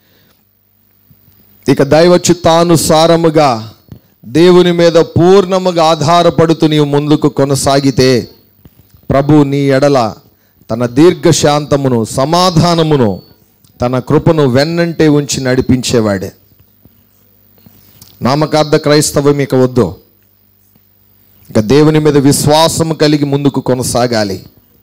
ఇక దైవ చిత్తానుసారముగా దేవుని మీద పూర్ణముగా ఆధారపడుతూ నీవు ముందుకు కొనసాగితే ప్రభు నీ ఎడల తన దీర్ఘశాంతమును సమాధానమును తన కృపను వెన్నంటే ఉంచి నడిపించేవాడే నామకార్థ క్రైస్తవం ఇక వద్దు ఇక దేవుని మీద విశ్వాసం కలిగి ముందుకు కొనసాగాలి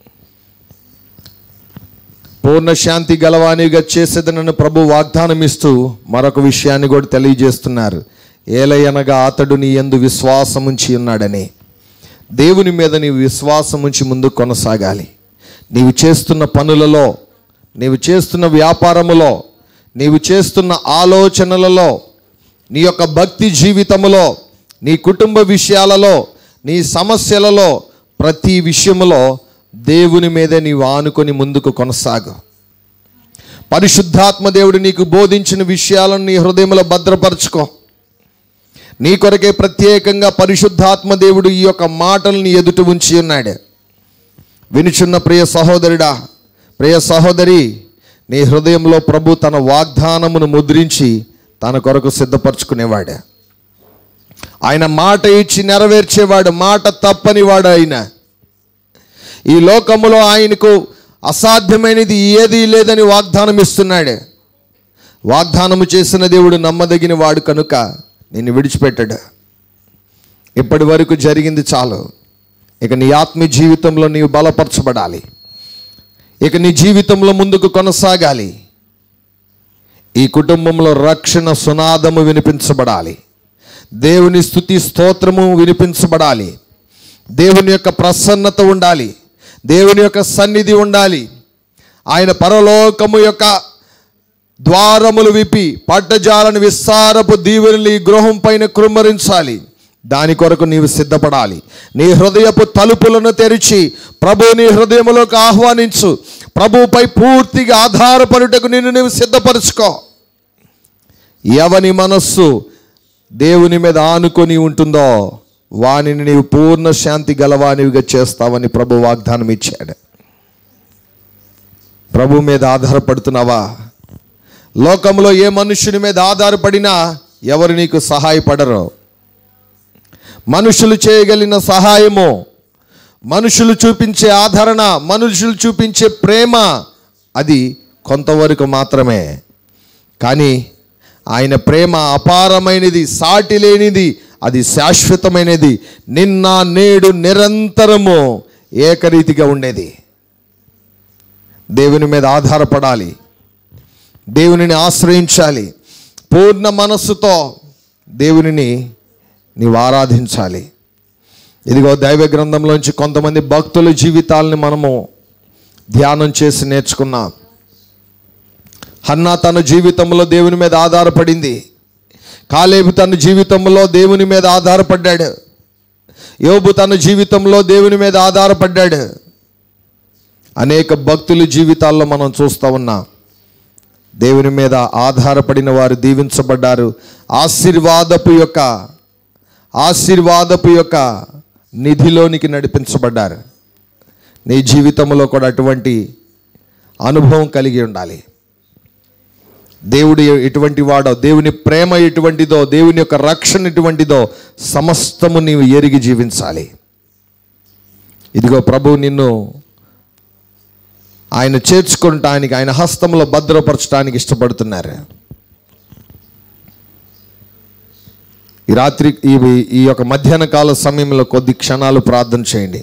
పూర్ణ శాంతి గలవానిగా చేసేదనని ప్రభు వాగ్దానం ఇస్తూ మరొక విషయాన్ని కూడా తెలియజేస్తున్నారు ఏలయనగా అతడు నీ ఎందు విశ్వాసముంచి ఉన్నాడని దేవుని మీద నీవు విశ్వాసముంచి ముందుకు కొనసాగాలి నీవు చేస్తున్న పనులలో నీవు చేస్తున్న వ్యాపారములో నీవు చేస్తున్న ఆలోచనలలో నీ యొక్క భక్తి జీవితములో నీ కుటుంబ విషయాలలో నీ సమస్యలలో ప్రతి విషయములో దేవుని మీదే నీవు ఆనుకొని ముందుకు కొనసాగు పరిశుద్ధాత్మ దేవుడు నీకు బోధించిన విషయాలను నీ హృదయంలో భద్రపరచుకో నీ కొరకే ప్రత్యేకంగా పరిశుద్ధాత్మ దేవుడు ఈ యొక్క మాటల్ని ఎదుట ఉంచి ఉన్నాడు వినుచున్న ప్రియ సహోదరుడా ప్రియ సహోదరి నీ హృదయంలో ప్రభు తన వాగ్దానమును ముద్రించి తన కొరకు సిద్ధపరచుకునేవాడు ఆయన మాట ఇచ్చి నెరవేర్చేవాడు మాట తప్పనివాడు ఆయన ఈ లోకములో ఆయనకు అసాధ్యమైనది ఏదీ లేదని వాగ్దానం ఇస్తున్నాడు వాగ్దానము చేసిన దేవుడు నమ్మదగిన వాడు కనుక నిన్ను విడిచిపెట్టాడు ఇప్పటి వరకు జరిగింది చాలు ఇక నీ ఆత్మీయ జీవితంలో నీవు బలపరచబడాలి ఇక నీ జీవితంలో ముందుకు కొనసాగాలి ఈ కుటుంబంలో రక్షణ సునాదము వినిపించబడాలి దేవుని స్థుతి స్తోత్రము వినిపించబడాలి దేవుని యొక్క ప్రసన్నత ఉండాలి దేవుని యొక్క సన్నిధి ఉండాలి ఆయన పరలోకము యొక్క ద్వారములు విప్పి పట్టజాలను విస్తారపు దీవెనలు ఈ గృహం పైన కృమ్మరించాలి దాని కొరకు నీవు సిద్ధపడాలి నీ హృదయపు తలుపులను తెరిచి ప్రభు నీ హృదయములోకి ఆహ్వానించు ప్రభుపై పూర్తిగా ఆధారపడుటకు నిన్ను నీవు సిద్ధపరచుకో ఎవని మనస్సు దేవుని మీద ఆనుకొని ఉంటుందో వానిని నీవు పూర్ణ శాంతి గలవానివిగా చేస్తావని ప్రభు వాగ్దానం ఇచ్చాడు ప్రభు మీద ఆధారపడుతున్నావా లోకంలో ఏ మనుషుని మీద ఆధారపడినా ఎవరు నీకు సహాయపడరు మనుషులు చేయగలిగిన సహాయము మనుషులు చూపించే ఆదరణ మనుషులు చూపించే ప్రేమ అది కొంతవరకు మాత్రమే కానీ ఆయన ప్రేమ అపారమైనది సాటి లేనిది అది శాశ్వతమైనది నిన్న నేడు నిరంతరము ఏకరీతిగా ఉండేది దేవుని మీద ఆధారపడాలి దేవునిని ఆశ్రయించాలి పూర్ణ మనస్సుతో దేవునిని నీవు ఆరాధించాలి ఇదిగో దైవ గ్రంథంలోంచి కొంతమంది భక్తుల జీవితాలని మనము ధ్యానం చేసి నేర్చుకున్నాం హన్నా తన జీవితంలో దేవుని మీద ఆధారపడింది కాలేబు తన జీవితంలో దేవుని మీద ఆధారపడ్డాడు యోబు తన జీవితంలో దేవుని మీద ఆధారపడ్డాడు అనేక భక్తుల జీవితాల్లో మనం చూస్తూ ఉన్నాం దేవుని మీద ఆధారపడిన వారు దీవించబడ్డారు ఆశీర్వాదపు యొక్క ఆశీర్వాదపు యొక్క నిధిలోనికి నడిపించబడ్డారు నీ జీవితంలో కూడా అటువంటి అనుభవం కలిగి ఉండాలి దేవుడు ఎటువంటి వాడో దేవుని ప్రేమ ఎటువంటిదో దేవుని యొక్క రక్షణ ఎటువంటిదో సమస్తము నీవు ఎరిగి జీవించాలి ఇదిగో ప్రభు నిన్ను ఆయన చేర్చుకోవటానికి ఆయన హస్తంలో భద్రపరచడానికి ఇష్టపడుతున్నారు ఈ రాత్రి ఈ ఈ యొక్క మధ్యాహ్న కాల సమయంలో కొద్ది క్షణాలు ప్రార్థన చేయండి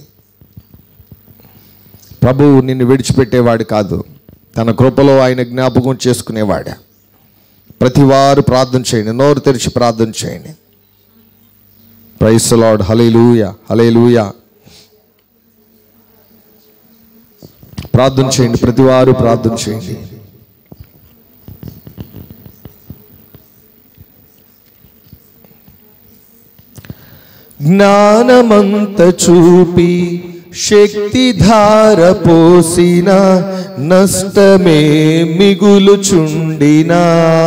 ప్రభువు నిన్ను విడిచిపెట్టేవాడు కాదు తన కృపలో ఆయన జ్ఞాపకం చేసుకునేవాడు ప్రతి వారు ప్రార్థన చేయండి నోరు తెరిచి ప్రార్థన చేయండి ప్రైస్ లార్డ్ హలేలుయ హలేలుయ ప్రార్థన చేయండి ప్రతి వారు ప్రార్థన చేయండి జ్ఞానమంత చూపి శక్తి ధార పోసిన నష్టమే మిగులుచుండినా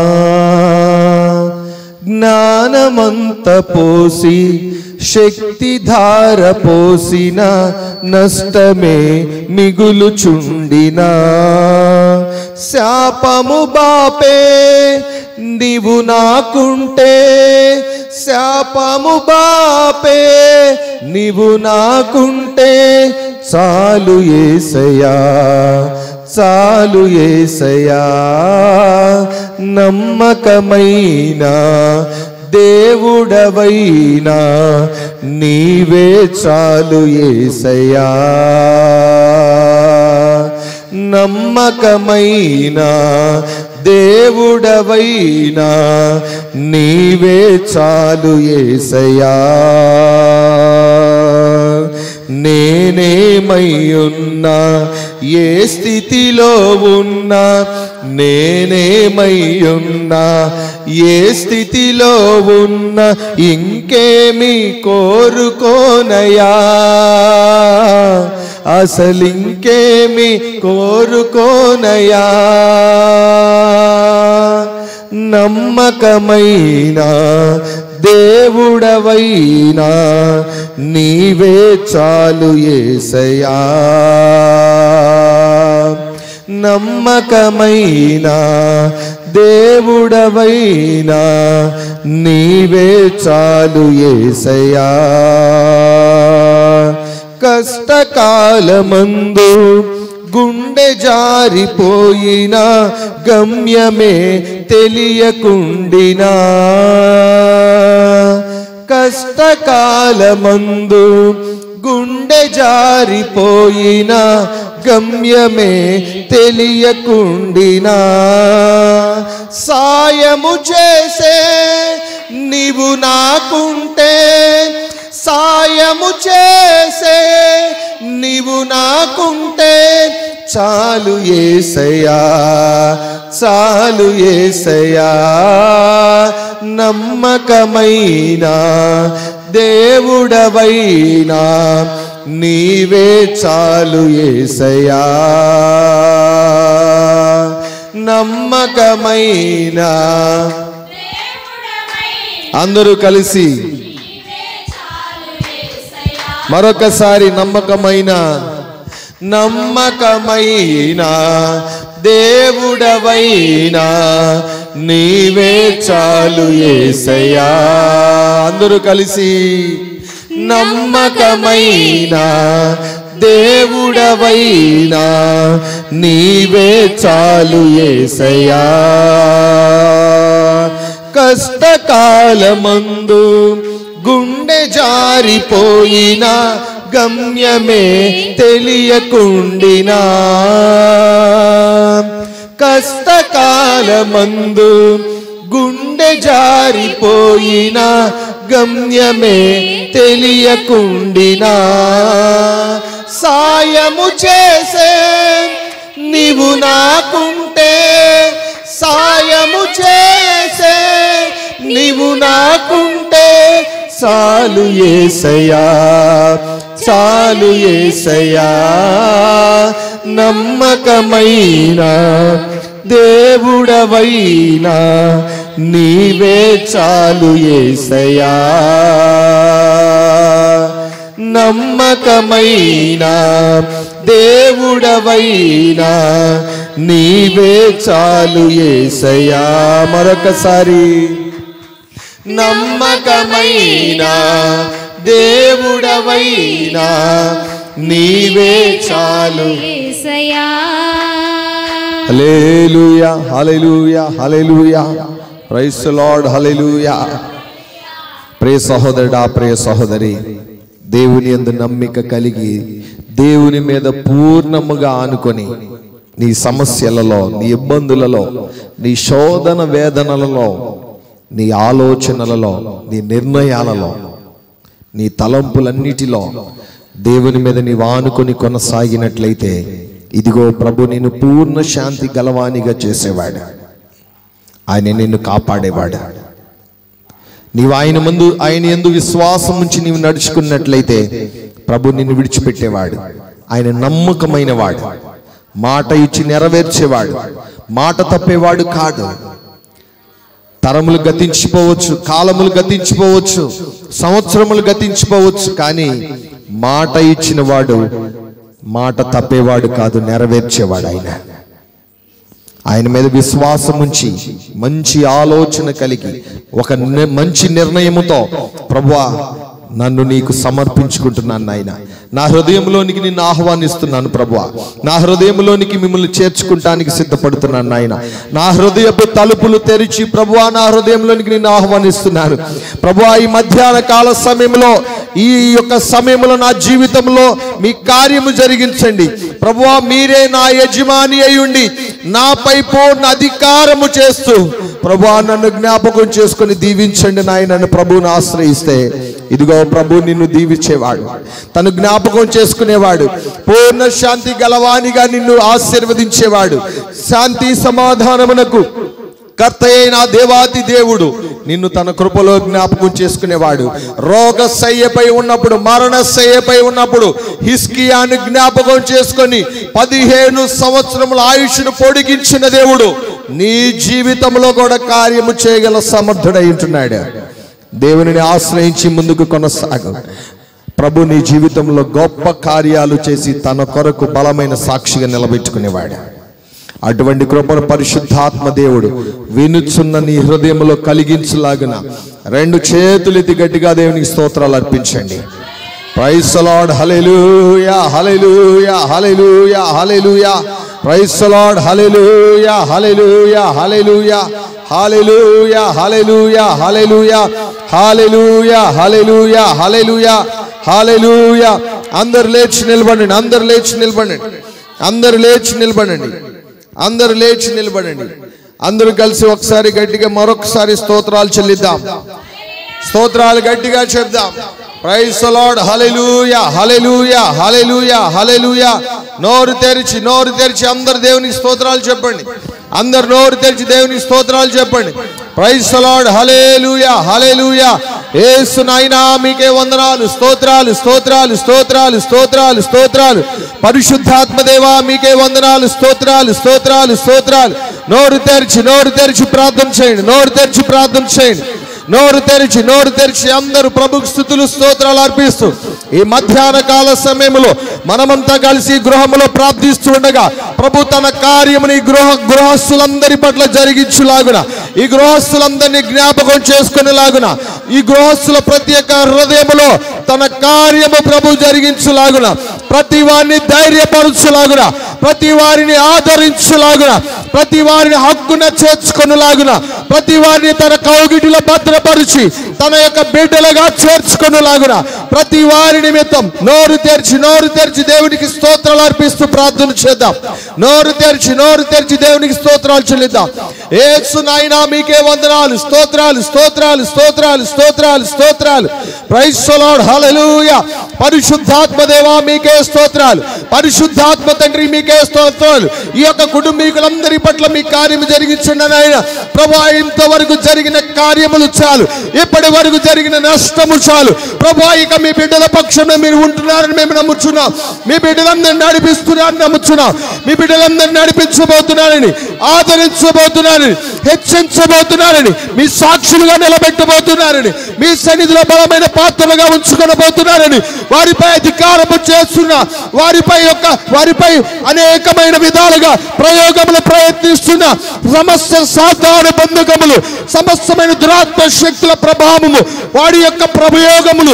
జ్ఞానమంత పోసి శక్తి ధార పోసిన నష్టమే మిగులుచుండినా శాపము బాపే నీవు నాకుంటే శాపము బాపే నీవు నాకుంటే చాలు ఏసయ్యా చాలు ఏసయ్యా నమ్మకమైన దేవుడవైనా నీవే చాలు ఏసయ్యా నమ్మకమైన దేవుడవైనా నీవే చాలు ఏసయ్యా నేనేమై ఉన్నా ఏ స్థితిలో ఉన్నా నేనేమై ఉన్నా ఏ స్థితిలో ఉన్నా ఇంకేమి కోరుకోనయా అసలింకేమి కోరుకోనయా నమ్మకమైన దేవుడవైనా నీవే చాలు ఏసయా నమ్మకమైన దేవుడవైనా నీవే చాలు ఏసయ్యా కష్టకాలమందు గుండె జారిపోయిన గమ్యమే తెలియకుండినా కష్టకాలమందు గుండె జారిపోయిన గమ్యమే తెలియకుండినా సాయము చేసే నీవు నాకుంటే సాయము చేసే నీవు నాకుంటే చాలు ఏసయ్యా చాలు ఏసయ్యా నమ్మకమైన దేవుడవైనా నీవే చాలు ఏసయ్యా నమ్మకమైన అందరూ కలిసి మరొకసారి నమ్మకమైన నమ్మకమైన దేవుడవైనా నీవే చాలు ఏసయ్యా అందరూ కలిసి నమ్మకమైన దేవుడవైనా నీవే చాలు ఏసయ్యా కష్టకాలమందు గుండె జారిపోయిన గమ్యమే తెలియకుండినా కష్టకాలమందు గుండె జారిపోయిన గమ్యమే తెలియకుండినా సాయము చేసే నీవు నాకుంటే సాయము చేసే నీవు నాకుంటే చాలు ఏసయ్యా చాలు ఏసయ్యా నమ్మకమైన దేవుడవైనా నీవే చాలు ఏసయ్యా నమ్మకమైన దేవుడవైనా నీవే చాలు ఏసయ్యా మరొకసారి నమ్మకమైన దేవుడవైనా నీవే చాలు యేసయ్యా హల్లెలూయా హల్లెలూయా హల్లెలూయా ప్రైస్ లార్డ్ హల్లెలూయా ప్రియ సహోదరుడా ప్రియ సహోదరి దేవుని యందు నమ్మిక కలిగి దేవుని మీద పూర్ణముగా ఆనుకొని నీ సమస్యలలో నీ ఇబ్బందులలో నీ శోధన వేదనలలో నీ ఆలోచనలలో నీ నిర్ణయాలలో నీ తలంపులన్నిటిలో దేవుని మీద నీవు ఆనుకొని కొనసాగినట్లయితే ఇదిగో ప్రభు నిన్ను పూర్ణ శాంతి గలవానిగా చేసేవాడు ఆయన నిన్ను కాపాడేవాడు నీవు ఆయన ముందు ఆయన ఎందు విశ్వాసం ఉంచి నీవు నడుచుకున్నట్లయితే ప్రభు నిన్ను విడిచిపెట్టేవాడు ఆయన నమ్మకమైన వాడు మాట ఇచ్చి నెరవేర్చేవాడు మాట తప్పేవాడు కాదు తరములు గతించిపోవచ్చు కాలములు గతించిపోవచ్చు సంవత్సరములు గతించిపోవచ్చు కానీ మాట ఇచ్చిన వాడు మాట తప్పేవాడు కాదు నెరవేర్చేవాడు ఆయన ఆయన మీద విశ్వాసం ఉంచి మంచి ఆలోచన కలిగి ఒక ని- మంచి నిర్ణయముతో ప్రభువా నన్ను నీకు సమర్పించుకుంటున్నాను నాయన నా హృదయంలోనికి నిన్ను ఆహ్వానిస్తున్నాను ప్రభువా నా హృదయంలోనికి మిమ్మల్ని చేర్చుకుంటానికి సిద్ధపడుతున్నాను నాయన నా హృదయపు తలుపులు తెరిచి ప్రభువా నా హృదయంలోనికి నిన్ను ఆహ్వానిస్తున్నాను ప్రభువా ఈ మధ్యాహ్న కాల సమయంలో ఈ యొక్క సమయంలో నా జీవితంలో మీ కార్యము జరిగించండి ప్రభువా మీరే నా యజమాని అయ్యుండి నాపై పూర్ణ అధికారము చేస్తూ ప్రభువా నన్ను జ్ఞాపకం చేసుకొని దీవించండి నాయన నన్ను ప్రభువుని ఆశ్రయిస్తే ఇదిగో ప్రభు నిన్ను దీవించేవాడు తను జ్ఞాపకం చేసుకునేవాడు పూర్ణ శాంతి గలవానిగా నిన్ను ఆశీర్వదించేవాడు శాంతి సమాధానమునకు కర్త అయిన దేవాతి దేవుడు నిన్ను తన కృపలో జ్ఞాపకం చేసుకునేవాడు రోగ శయ్యపై ఉన్నప్పుడు మరణ శయ్యపై ఉన్నప్పుడు హిస్కియాను జ్ఞాపకం చేసుకొని పదిహేను సంవత్సరముల ఆయుష్ను పొడిగించిన దేవుడు నీ జీవితంలో కూడా కార్యము చేయగల సమర్థుడై ఉంటున్నాడు దేవునిని ఆశ్రయించి ముందుకు కొనసాగు ప్రభు నీ జీవితంలో గొప్ప కార్యాలు చేసి తన కొరకు బలమైన సాక్షిగా నిలబెట్టుకునేవాడు అటువంటి కృపను పరిశుద్ధాత్మ దేవుడు వినుచున్న నీ హృదయంలో కలిగించులాగున రెండు చేతులెత్తి గట్టిగా దేవునికి స్తోత్రాలు అర్పించండి praise Lord hallelujah hallelujah hallelujah hallelujah praise Lord hallelujah hallelujah hallelujah hallelujah hallelujah hallelujah hallelujah hallelujah hallelujah hallelujah అందరు లేచి నిలబడండి అందరు లేచి నిలబడండి అందరు లేచి నిలబడండి అందరు లేచి నిలబడండి అందరూ కలిసి ఒకసారి గట్టిగా మరొకసారి స్తోత్రాలు చెల్లిద్దాం స్తోత్రాలు గట్టిగా చెప్దాం price Lord hallelujah hallelujah hallelujah హల్లెలూయా నోరు తెరిచి నోరు తెరిచి అందరు దేవునికి స్తోత్రాలు చెప్పండి అందరు నోరు తెరిచి దేవునికి స్తోత్రాలు చెప్పండి ప్రైస్ లార్డ్ హల్లెలూయా హల్లెలూయా యేసు నాయనా మీకే వందనాలు స్తోత్రాలు స్తోత్రాలు స్తోత్రాలు స్తోత్రాలు స్తోత్రాలు పరిశుద్ధాత్మ దేవా మీకే వందనాలు స్తోత్రాలు స్తోత్రాలు స్తోత్రాలు నోరు తెరిచి నోరు తెరిచి ప్రార్థన చేయండి నోరు తెరిచి ప్రార్థన చేయండి నోరు తెరిచి నోరు తెరిచి అందరూ ప్రభుకు స్థుతులు స్తోత్రాలు అర్పిస్తూ ఈ మధ్యాహ్న కాల సమయంలో మనమంతా కలిసి గృహములో ప్రార్థిస్తూ ఉండగా ప్రభు తన కార్యముని గృహ గృహస్థులందరి పట్ల జరిగించులాగున ఈ గృహస్థులందరినీ జ్ఞాపకం చేసుకునేలాగున ఈ గృహస్థుల ప్రత్యేక హృదయములో తన కార్యము ప్రభు జరిగించులాగున ప్రతి వారిని ధైర్యపరచులాగున ప్రతి వారిని ఆదరించులాగున ప్రతి వారిని హక్కున చేర్చుకొనులాగున ప్రతి వారిని తన కౌగిటిలో భద్రపరిచి తన యొక్క బిడ్డలుగా చేర్చుకొనులాగున ప్రతి వారి నిమిత్తం నోరు తెరిచి నోరు తెరిచి దేవునికి స్తోత్రాలు అర్పిస్తూ ప్రార్థన చేద్దాం నోరు తెరిచి నోరు తెరిచి దేవునికి స్తోత్రాలు చెల్లిద్దాం ఏసు నాయనా మీకే వందనాలు స్తోత్రాలు స్తోత్రాలు స్తోత్రాలు స్తోత్రాలు స్తోత్రాలు ప్రైస్లాడ్ హల్లెలూయా పరిశుద్ధాత్మ దేవా మీకే స్తోత్రాలు పరిశుద్ధాత్మ తండ్రి మీకే స్తోత్రాలు ఈ యొక్క కుటుంబీకులందరి పట్ల మీ కార్యం జరిగించండి నాయన ప్రభా ఇంతవరకు జరిగిన కార్యములు చాలు ఇప్పటి వరకు జరిగిన నష్టము చాలు ప్రభా ఇక మీ బిడ్డల పక్షంలో మీరు ఉంటున్నారని మేము నమ్ముచున్నాం మీ బిడ్డలందరినీ నడిపిస్తున్నారని నమ్ముచున్నాం మీ బిడ్డలందరినీ నడిపించబోతున్నారని ఆదరించబోతున్నారని హెచ్చరించబోతున్నారని మీ సాక్షులుగా నిలబెట్టబోతున్నారని మీ సన్నిధిలో బలమైన పాత్రలుగా ఉంచుకొనబోతున్నారని వారిపై అధికారము చేస్తున్న వారిపై యొక్క వారిపై అనేకమైన విధాలుగా ప్రయోగములు ప్రయత్నిస్తున్న సమస్త సాధారణ బంధకములు సమస్తమైన దురాత్మ శక్తుల ప్రభావము వాడి యొక్క ప్రయోగములు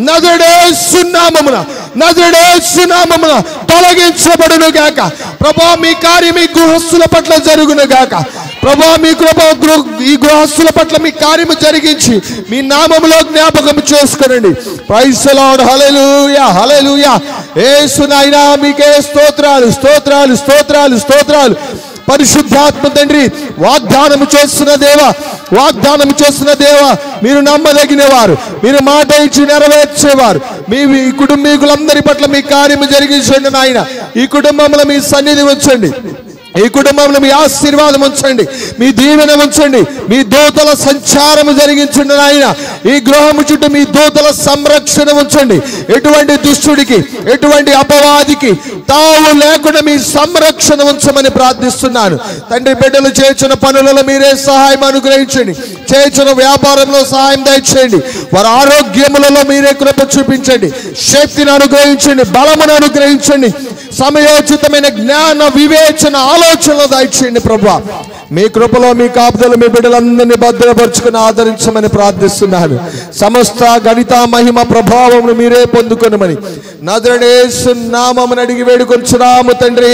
నదుడేస్తున్నామమున నదుడేస్తున్నామమున తొలగించబడును గాక ప్రభా మీ కార్యం మీ గృహస్థుల పట్ల జరుగును గాక ప్రభా మీ కృప గృహ ఈ గృహస్థుల పట్ల మీ కార్యము జరిగించి మీ నామములో జ్ఞాపకం చేసుకునండి ప్రైసలాడ్ హల్లెలూయా హల్లెలూయా యేసు నాయనా మీకే స్తోత్రాలు స్తోత్రాలు స్తోత్రాలు స్తోత్రాలు పరిశుద్ధాత్మ తండ్రి వాగ్దానము చేస్తున్న దేవ వాగ్దానం చేస్తున్న దేవ మీరు నమ్మదగిన వారు మీరు మాట ఇచ్చి నెరవేర్చేవారు మీ మీ కుటుంబీకులందరి పట్ల మీ కార్యము జరిగించండి నాయన ఈ కుటుంబంలో మీ సన్నిధి ఉంచండి ఈ కుటుంబంలో మీ ఆశీర్వాదం ఉంచండి మీ దీవెన ఉంచండి మీ దూతల సంచారము జరిగించండి నాయన ఈ గృహము చుట్టూ మీ దూతల సంరక్షణ ఉంచండి ఎటువంటి దుష్టుడికి ఎటువంటి అపవాదికి తావు లేకుండా మీ సంరక్షణ ఉంచమని ప్రార్థిస్తున్నాను తండ్రి బిడ్డలు చేసిన పనులలో మీరే సహాయం అనుగ్రహించండి చేసిన వ్యాపారంలో సహాయం దయచేయండి వారి ఆరోగ్యములలో మీరే కృప చూపించండి శక్తిని అనుగ్రహించండి బలమును అనుగ్రహించండి సమయోచితమైన జ్ఞాన వివేచన ఆలోచనలు దయచేయండి ప్రభు మీ కృపలో మీ కాపుదలు మీ బిడ్డలందరినీ భద్రపరుచుకుని ఆదరించమని ప్రార్థిస్తున్నాను సమస్త గణిత మహిమ ప్రభావమును మీరే పొందుకొనమని నదరణేసు నామమును అడిగి వేడుకొంచున్నాము తండ్రి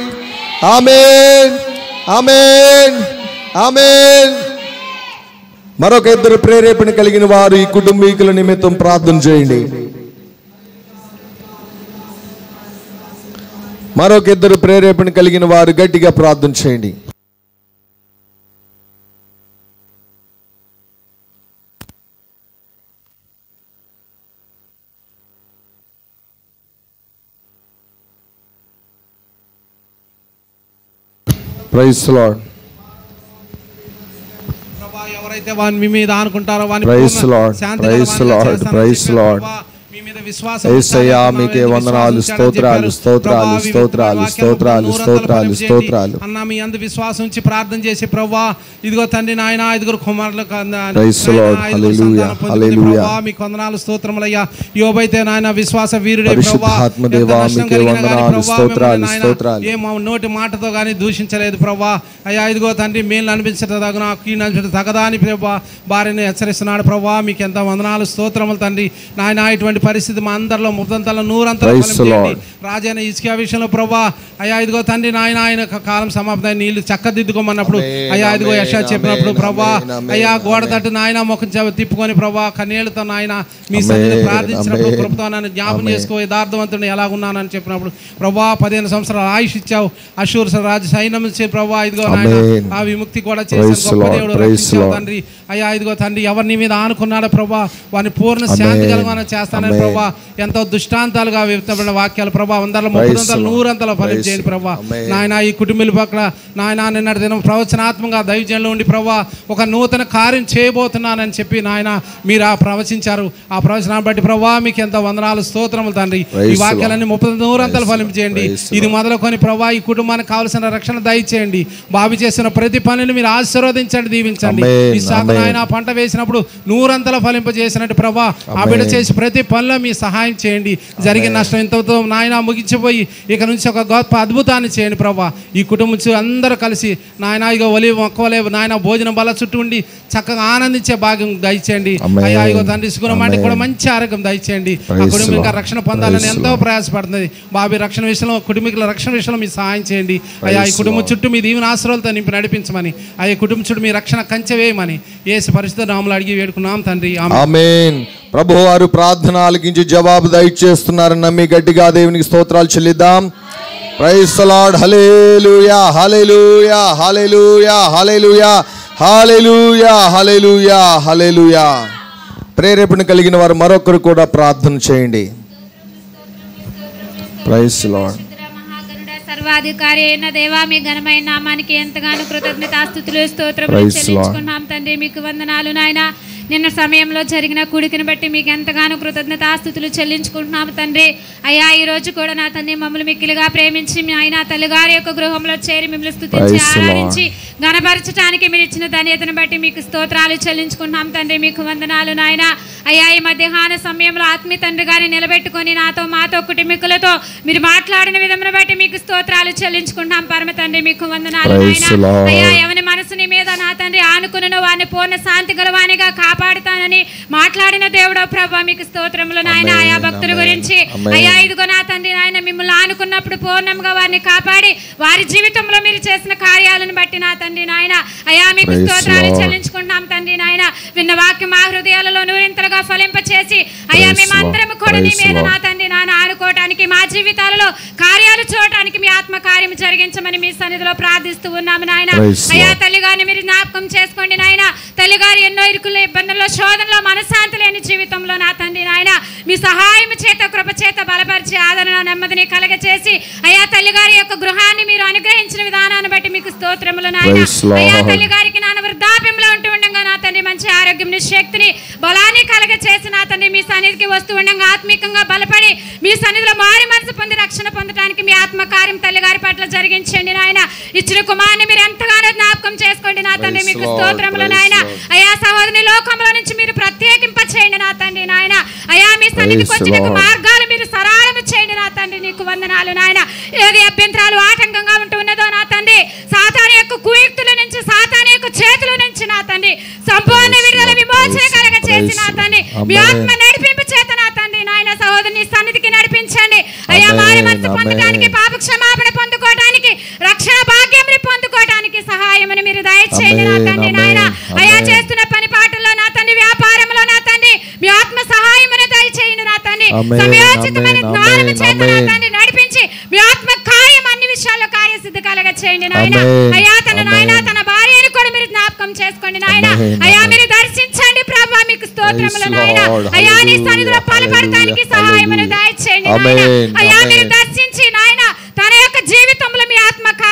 ఆమేన్ ఆమేన్ ఆమేన్ మరొక ఇద్దరు ప్రేరేపణ కలిగిన వారు ఈ కుటుంబీకుల నిమిత్తం ప్రార్థన చేయండి మరొక ఇద్దరు ప్రేరేపణ కలిగిన వారు గట్టిగా ప్రార్థన చేయండి ప్రైస్ లార్డ్ ప్రభా, ఎవరైతే వాని మీ మీద అనుకుంటారో వాని Praise పూర్ణ Lord. శాంతి Praise గలవానిగా Lord. చేస్తానని Praise చెప్పారు Lord. ప్రభా. మీ మీద విశ్వాసం యేసయ్యా, ఉంచాలని మీకే ఎందుకు వందనాలు, విశ్వాసం ఉంచాలని స్తోత్రాలు, చెప్పారు. స్తోత్రాలు, ప్రభా, స్తోత్రాలు, వాక్యాన్ని స్తోత్రాలు, నూరంతలు స్తోత్రాలు, ఫలింపజేయండి. స్తోత్రాలు. అన్న మీ అందు విశ్వాసం ఉంచి ప్రార్థన చేసి ప్రవ్వా ఇదిగో తండ్రి నాయన ఐదుగురు కుమారులు కన్నా- Praise the నాయనా, Lord. ఐదుగురు Hallelujah. సంతానం పొందుకుని Hallelujah. ప్రవ్వా, మీకు వందనాలు స్తోత్రములయ్యా యోబైతే నాయన విశ్వాస వీరుడే ప్రవ్వా పరిశుద్ధాత్మ ఎంత దేవా, నష్టం మీకే కలిగినా గానీ వందనాలు, ప్రవ్వా, స్తోత్రాలు, మిమ్మల్ని నాయన స్తోత్రాలు. ఏ మా నోటి మాటతో కానీ దూషించలేదు ప్రభా అయ్యా ఇదిగో తండ్రి మేలు అనిపించదగున కీడు అనిపించ తగదా అని ప్రభా భార్యను హెచ్చరిస్తున్నాడు ప్రభా మీకు ఎంత వందనాలు స్తోత్రములు తండ్రి నాయన ఇటువంటి పరిస్థితి మా అందరిలో ముద్దంతల నూరంతల Praise the Lord. రాజైన ఇసుక విషయంలో ప్రభా అయ్యా ఇదిగో తండ్రి నాయన ఆయన యొక్క కాలం సమాప్తం అయి నీళ్లు చక్కదిద్దుకోమన్నప్పుడు Amen, అయ్యా ఇదిగో amen, యశా చెప్పినప్పుడు amen, ప్రభా amen, amen, అయ్యా గోడ amen. తట్టు నాయన ముఖం చె- తిప్పుకొని ప్రభా కన్నీళ్లతో నాయన మీ Amen, సన్నిధిలో ప్రార్థించినప్పుడు amen. కృపతో నన్ను జ్ఞాపం Amen. చేసుకో యథార్థవంతుడు ఎలాగున్నానని చెప్పినప్పుడు ప్రభా పదిహేను సంవత్సరాలు ఆయుష్ ఇచ్చావు అశూర్ రాజు సైన్యం ఇచ్చే ప్రభా ఇదిగో నాయన Amen. ఆ విముక్తి కూడా చేసిన Praise the గొప్ప Lord, దేవుడు praise the రక్షించావు Lord. తండ్రి అయ్యా ఇదిగో తండ్రి ఎవరు నీ మీద ఆనుకున్నాడో ప్రభా వారిని పూర్ణ Amen. శాంతి కలగానే చేస్తానని Amen. ప్రభా ఎంతో దుష్టాంతాలుగా విత్తబడిన వాక్యాలు ప్రభా వందల Praise ముప్పై వందల the Lord. నూరంతల ఫలించేయండి Praise ప్రభా Amen. నాయన ఈ కుటుంబీల పక్కన నాయన నిన్నటి దినం ప్రవచనాత్మకంగా దైవజనంలో ఉండి ప్రభా ఒక నూతన కార్యం చేయబోతున్నానని చెప్పి నాయన మీరు ఆ ప్రవచించారు ఆ ప్రవచనాన్ని బట్టి ప్రభా మీకు ఎంత వందనాలు స్తోత్రములు తండ్రి ఈ Praise the వాక్యాలన్నీ ముప్పై నూరంతలు Praise the ఫలించేయండి Praise the ఇది మొదలుకొని ప్రభా ఈ కుటుంబానికి కావలసిన రక్షణ దయచేయండి బాబు చేసిన ప్రతి పనిని మీరు ఆశీర్వదించండి దీవించండి Amen. ఈ శాఖ Amen. నాయన పంట వేసినప్పుడు నూరంతల ఫలింపజేసినట్టు ప్రభా ఆ Amen. బిడ్డ చేసి ప్రతి పనిలో మీ సహాయం చేయండి జరిగిన నష్టం ఇంతతో నాయన ముగించిపోయి ఇక నుంచి ఒక గొప్ప అద్భుతాన్ని చేయండి ప్రభా ఈ కుటుంబం చు- అందరూ కలిసి నాయన ఇక ఒలి మొక్కవలే నాయన భోజనం బల చుట్టూ ఉండి చక్కగా ఆనందించే భాగ్యం దయచేయండి Amen. అయ్యా ఇగో తండ్రి సుగుణమాంటి Amen. కూడా మంచి ఆరోగ్యం దయచేయండి ఆ Praise కుటుంబం ఇంకా Lord. రక్షణ పొందాలని Praise ఎంతో Lord. ప్రయాసపడుతుంది బాబీ రక్షణ విషయంలో కుటుంబీకుల రక్షణ విషయంలో మీ సహాయం చేయండి అయ్యా ఈ Praise కుటుంబం Lord. చుట్టూ మీ దీవెన ఆశ్రయాలతో నింపి నడిపించమని ఆ ఈ కుటుంబం చుట్టూ మీ రక్షణ కంచె వేయమని ఏసు పరిస్థితి నామలు అడిగి వేడుకున్నాం తండ్రి ఆమె ఆమేన్ ప్రభు వారు ప్రార్థన ఆలకించి జవాబు దయచేస్తున్నారని నమ్మి గట్టిగా దేవునికి స్తోత్రాలు చెల్లిద్దాం price Lord hallelujah hallelujah hallelujah hallelujah hallelujah hallelujah హల్లెలూయా ప్రేరేపణ కలిగిన వారు మరొకరు కూడా ప్రార్థన చేయండి ప్రైస్ లార్డ్ పరిశుద్ధుడ, మహాగణుడ, సర్వాధికారి అయిన దేవా మీ ఘనమైన నామానికి ఎంతగానో కృతజ్ఞతాస్తుతులు స్తోత్రములు Praise చెల్లించుకున్నాం తండ్రి మీకు వందనాలు నాయన నిన్న సమయంలో జరిగిన కూడికను బట్టి మీకు ఎంతగానో కృతజ్ఞతాస్తుతులు చెల్లించుకుంటున్నాము తండ్రి అయ్యా ఈ రోజు కూడా నా తండ్రి మమ్మల్ని మిక్కిలిగా ప్రేమించి మీ ఆయన తల్లిగారి యొక్క గృహంలో చేరి మిమ్మల్ని స్తుతించి Praise the Lord. ఆరాధించి గణపరచడానికి మీరు ఇచ్చిన ధన్యతను బట్టి మీకు స్తోత్రాలు చెల్లించుకుంటున్నాం తండ్రి మీకు వందనాలు నాయన అయ్యా ఈ మధ్యాహ్న సమయంలో ఆత్మీయ తండ్రి గారిని నిలబెట్టుకొని నాతో మాతో కుటుంబీకులతో మీరు మాట్లాడిన విధమును బట్టి మీకు స్తోత్రాలు చెల్లించుకుంటాం పరమ తండ్రి మీకు వందనాలు Praise నాయన the Lord. అయ్యా ఎవని మనసుని మీద నా తండ్రి ఆనుకున్న వారిని పూర్ణ శాంతి గలవానిగా కాపాడుతానని మాట్లాడిన దేవుడో ప్రభా మీకు స్తోత్రములు నాయన Amen, ఆయా భక్తుల amen, గురించి amen. అయ్యా ఇదిగో నా తండ్రి నాయన మిమ్మల్ని ఆనుకున్నప్పుడు పూర్ణంగా వారిని కాపాడి వారి జీవితంలో మీరు చేసిన కార్యాలను బట్టి నా తండ్రి నాయన అయ్యా మీకు Praise స్తోత్రాలు Lord. చెల్లించుకుంటున్నాం తండ్రి నాయన విన్న వాక్యం మా హృదయాలలో నూరింతలుగా ఫలింప చేసి అయ్యా Praise మేమందరం Lord. కూడా నీ Praise మీద Lord. నా తండ్రి నాన్న ఆనుకోవటానికి మా జీవితాలలో కార్యాలు చూడటానికి మీ ఆత్మ కార్యం జరిగించమని మీ సన్నిధిలో ప్రార్థిస్తూ ఉన్నాము నాయన Praise అయ్యా Lord. తల్లిగారిని మీరు జ్ఞాపకం చేసుకోండి నాయన తల్లిగారు ఎన్నో ఇరుకులు ఇబ్బందుల్లో శోధనలో మనశ్శాంతి లేని జీవితంలో నా తండ్రి నాయన మీ సహాయం చేత కృప చేత బలపరిచి ఆదరణ నెమ్మదిని కలగచేసి అయ్యా తల్లిగారి యొక్క గృహాన్ని మీరు అనుగ్రహించిన విధానాన్ని బట్టి మీకు స్తోత్రములు నాయన Praise Lord. అయ్యా తల్లి గారికి నాన్న వృద్ధాప్యంలో ఉంటూ ఉండగా నా తండ్రి మంచి ఆరోగ్యం శక్తిని బలాన్ని కలగ చేసి నా తండ్రి మీ సన్నిధికి వస్తూ ఉండగా ఆత్మీకంగా బలపడి మీ సన్నిధిలో మారి మనసు పొంది రక్షణ పొందడానికి మీ ఆత్మ కార్యం తల్లి గారి పట్ల జరిగించండి నాయన ఇచ్చిన కుమార్ని మీరు ఎంతగానో జ్ఞాపకం చేసుకోండి నా తండ్రి Praise మీకు Lord, స్తోత్రములు praise నాయన Lord. అయ్యా సహోదరి లోకంలో నుంచి మీరు ప్రత్యేకింప చేయండి నా తండ్రి నాయన అయ్యా మీ సన్నిధికి Praise వచ్చిన Lord. మార్గాలు మీరు సరళము చేయండి నా తండ్రి నీకు వందనాలు నాయన ఏది అభ్యంతరాలు ఆటంకంగా ఉంటూ ఉన్నదో నా తండ్రి సాతాను యొక్క కుయుక్తుల నుంచి సాతాను యొక్క చేతుల నుంచి నా తండ్రి సంపూర్ణ Praise విడుదల Lord, విమోచన praise కలగ చేసి Praise నా తండ్రి Amen. మీ ఆత్మ నడిపింపు చేత నా తండ్రి నాయన సహోదరుని సన్నిధికి నడిపించండి అయ్యా Amen, మారి మనసు Amen. పొందడానికి పాప క్షమాపణ పొందుకోవడానికి రక్షణ భాగ్యం పొందుకోవడానికి సహాయమని మీరు దయచేయండి నా Amen, తండ్రి Amen, నాయన అయ్యా Amen. చేస్తున్న పని పాటల్లో నా తండ్రి వ్యాపారంలో నా తండ్రి మీ ఆత్మ సహాయమును దయచేయండి నా తండ్రి Amen, సమయోచితమైన Amen, జ్ఞానము Amen, చేత నా Amen. తండ్రి నడిపించి మీ ఆత్మ కార్యం అన్ని విషయాల్లో కార్యసిద్ధి కలగ చేయండి నాయన Amen, అయ్యా తన Amen. నాయన తన భార్యను కూడా మీరు జ్ఞాపకం చేసుకోండి నాయన Amen, అయ్యా Amen. మీరు దర్శించండి ప్రభా మీకు స్తోత్రములు Praise నాయన Lord, అయ్యా నీ hallelujah, సన్నిధిలో పాల్పడటానికి hallelujah, సహాయమును hallelujah. దయచేయండి నాయన Amen, అయ్యా మీరు Amen. దర్శించి నాయన తన యొక్క జీవితంలో మీ ఆత్మ కార్యమును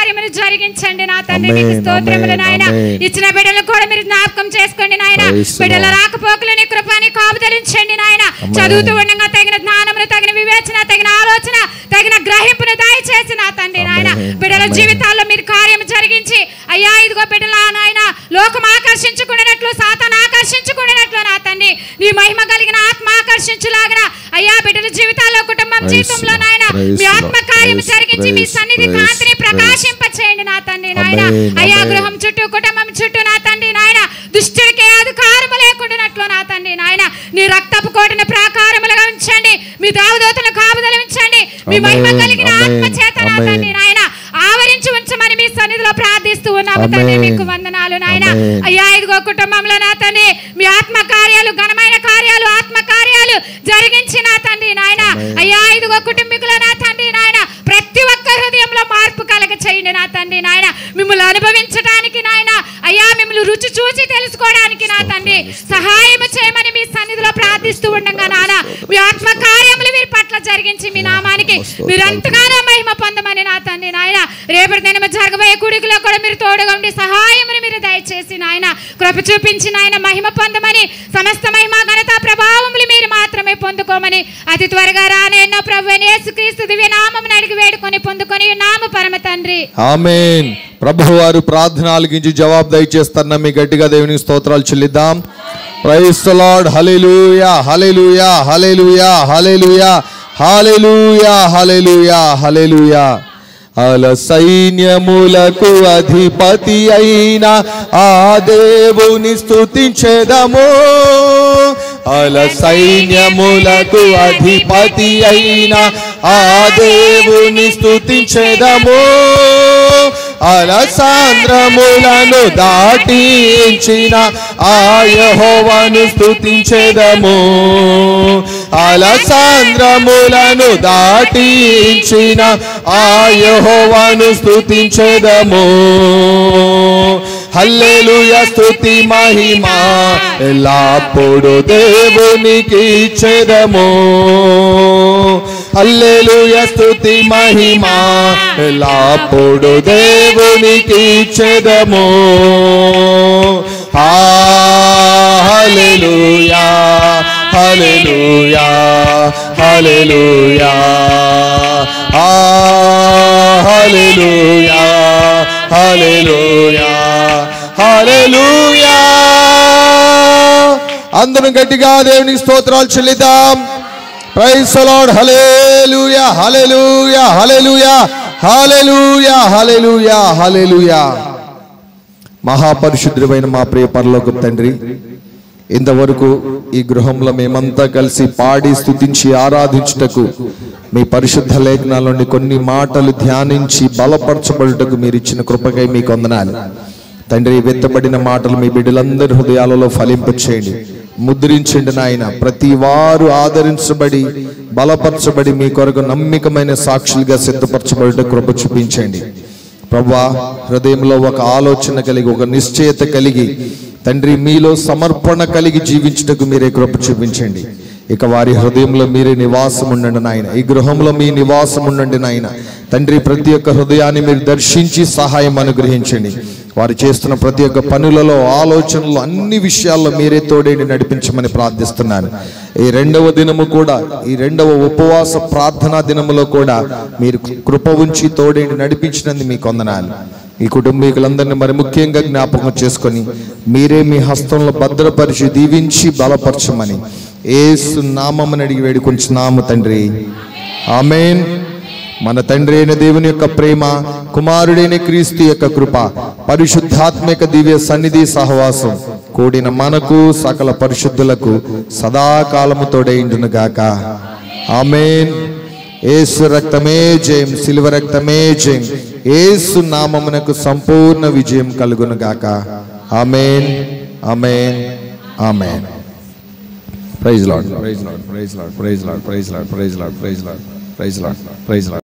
జరిగించండి నా తండ్రి Amen, నీకు స్తోత్రములు amen, నాయన amen. ఇచ్చిన బిడ్డలు కూడా మీరు జ్ఞాపకం చేసుకోండి నాయన Praise the బిడ్డల Lord. రాకపోకలు నీ కృపాని కాపుదలించండి నాయన Amen. చదువుతూ ఉండగా తగిన జ్ఞానమును తగిన వివేచన తగిన ఆలోచన తగిన గ్రహింపును దయచేసి నా తండ్రి నాయన Amen, బిడ్డల amen. జీవితాల్లో మీరు కార్యం జరిగించి అయ్యా ఇదిగో బిడ్డల నాయన లోకం ఆకర్షించుకునేటట్లు సాతాను ఆకర్షించుకునేటట్లు నా తండ్రి నీ మహిమ కలిగిన ఆత్మ ఆకర్షించులాగిన అయ్యా బిడ్డల జీవితాల్లో కుటుంబం Praise జీవితంలో the నాయన Lord, praise మీ the ఆత్మ Lord, కార్యం praise, జరిగించి మీ praise, సన్నిధి praise, కాంతిని praise. ప్రకాశింపచేయండి నా తండ్రి నాయన Amen, అయ్యా amen. గృహం చుట్టూ కుటుంబం చుట్టూ నా తండ్రి నాయన దుష్టుడికి అధికారము లేకుండానట్లు నా తండ్రి నాయన నీ రక్తపు కోటిని ప్రాకారములుగా ఉంచండి మీ దేవదూతను కాపుదలు ఉంచండి మీ Amen, మహిమ కలిగిన ఆత్మ amen, చేత నా amen. తండ్రి నాయన ఆవరించి ఉంచమని మీ సన్నిధిలో ప్రార్థిస్తూ ఉన్నాము తండ్రి Amen. మీకు వందనాలు నాయన Amen. అయ్యా ఇదిగో కుటుంబంలో నా తండ్రి మీ ఆత్మ కార్యాలు ఘనమైన కార్యాలు ఆత్మ కార్యాలు జరిగించి నా తండ్రి నాయన Amen. అయ్యా ఇదిగో కుటుంబీకుల నా తండ్రి నాయన ప్రతి ఒక్క హృదయంలో మార్పు కలగ చేయండి నా తండ్రి నాయన మిమ్మల్ని అనుభవించడానికి నాయన అయ్యా మిమ్మల్ని రుచి చూసి తెలుసుకోవడానికి నా తండ్రి సహాయం చేయమని మీ సన్నిధిలో ప్రార్థిస్తూ ఉండగా నాన్న మీ ఆత్మ కార్యములు వీరి పట్ల జరిగించి మీ నామానికి మీరు ఎంతగానో మహిమ పొందమని నా తండ్రి నాయన రేపటి దినము జరగబోయే కుడికిలో కూడా మీరు తోడుగా ఉండి సహాయముని మీరు దయచేసి నాయన కృప చూపించి నాయన మహిమ పొందమని సమస్త మహిమ ఘనత ప్రభావములు మీరు మాత్రమే పొందుకోమని అతి త్వరగా రానేనో ప్రభు యేసుక్రీస్తు దివ్య నామం అడిగి వేడుకొని పొందుకొని నామ పరమ తండ్రి ఆమెన్ ప్రభువారు ప్రార్థన ఆలకించి జవాబు దయచేస్తున్న మీ గట్టిగా దేవుని స్తోత్రాలు చెల్లిద్దాం price Lord hallelujah hallelujah hallelujah hallelujah hallelujah hallelujah హల్లెలూయా అల సైన్యములకు అధిపతి అయిన ఆ దేవుని స్తుతించెదము అల సైన్యములకు అధిపతి అయిన ఆ దేవుని స్తుతించెదము అలసాంద్రములను దాటించిన ఆ యెహోవాను స్తుతించెదము అలసాంద్రములను దాటించిన ఆ యెహోవాను స్తుతించెదము హల్లెలూయ స్తుతి మహిమా ఎల్లప్పుడు దేవునికి ఇచ్చెదము హల్లెలూయ స్తుతి మహిమా ఎల్లప్పుడు దేవునికి ఇచ్చెదము హల్లెలూయా హల్లెలూయా హల్లెలూయా హల్లెలూయా హల్లెలూయా హల్లెలూయా అందరం గట్టిగా దేవునికి స్తోత్రాలు చెల్లిద్దాం price Lord hallelujah hallelujah hallelujah hallelujah hallelujah హల్లెలూయా మహాపరిశుద్ధుడైన మా ప్రియ పరలోక తండ్రి ఇంతవరకు ఈ గృహంలో మేమంతా కలిసి పాడి స్తుతించి ఆరాధించుటకు మీ పరిశుద్ధ లేఖనాల్లోని కొన్ని మాటలు ధ్యానించి బలపరచబడుటకు మీరు ఇచ్చిన కృపకై మీకు వందనాలు తండ్రి వెత్తబడిన మాటలు మీ బిడ్డలందరి హృదయాలలో ఫలింపచేయండి ముద్రించండి నాయన ప్రతి వారు ఆదరించబడి బలపరచబడి మీ కొరకు నమ్మికమైన సాక్షులుగా సిద్ధపరచబడుట కృప చూపించండి ప్రభా హృదయంలో ఒక ఆలోచన కలిగి ఒక నిశ్చయత కలిగి తండ్రి మీలో సమర్పణ కలిగి జీవించుటకు మీరే కృప చూపించండి ఇక వారి హృదయంలో మీరే నివాసం ఉండండి నాయన ఈ గృహంలో మీ నివాసం ఉండండి నాయన తండ్రి ప్రతి ఒక్క హృదయాన్ని మీరు దర్శించి సహాయం అనుగ్రహించండి వారు చేస్తున్న ప్రతి ఒక్క పనులలో ఆలోచనలు అన్ని విషయాల్లో మీరే తోడేని నడిపించమని ప్రార్థిస్తున్నాను ఈ రెండవ దినము కూడా ఈ రెండవ ఉపవాస ప్రార్థనా దినములో కూడా మీరు కృప ఉంచి తోడేని నడిపించినందుకు మీకు వందనాలు ఈ కుటుంబీకులందరినీ మరి ముఖ్యంగా జ్ఞాపకం చేసుకొని మీరే మీ హస్తంలో భద్రపరిచి దీవించి బలపరచమని ఏసు నామముని అడిగి వేడుకొంచున్నాము తండ్రి ఆమెన్ మన తండ్రి అయిన దేవుని యొక్క ప్రేమ కుమారుడైన క్రీస్తు యొక్క కృప పరిశుద్ధాత్మిక దివ్య సన్నిధి సహవాసం కూడిన మనకు సకల పరిశుద్ధులకు సదాకాలము తోడైండును గాక ఆమెన్ ఏసు రక్తమే జయం శిలువ రక్తమే జయం ఏసు నామమునకు సంపూర్ణ విజయం కలుగును గాక amen amen amen praise Lord Praise Lord, praise Lord, praise Lord, praise Lord, praise Lord, praise Lord, praise Lord, praise Lord.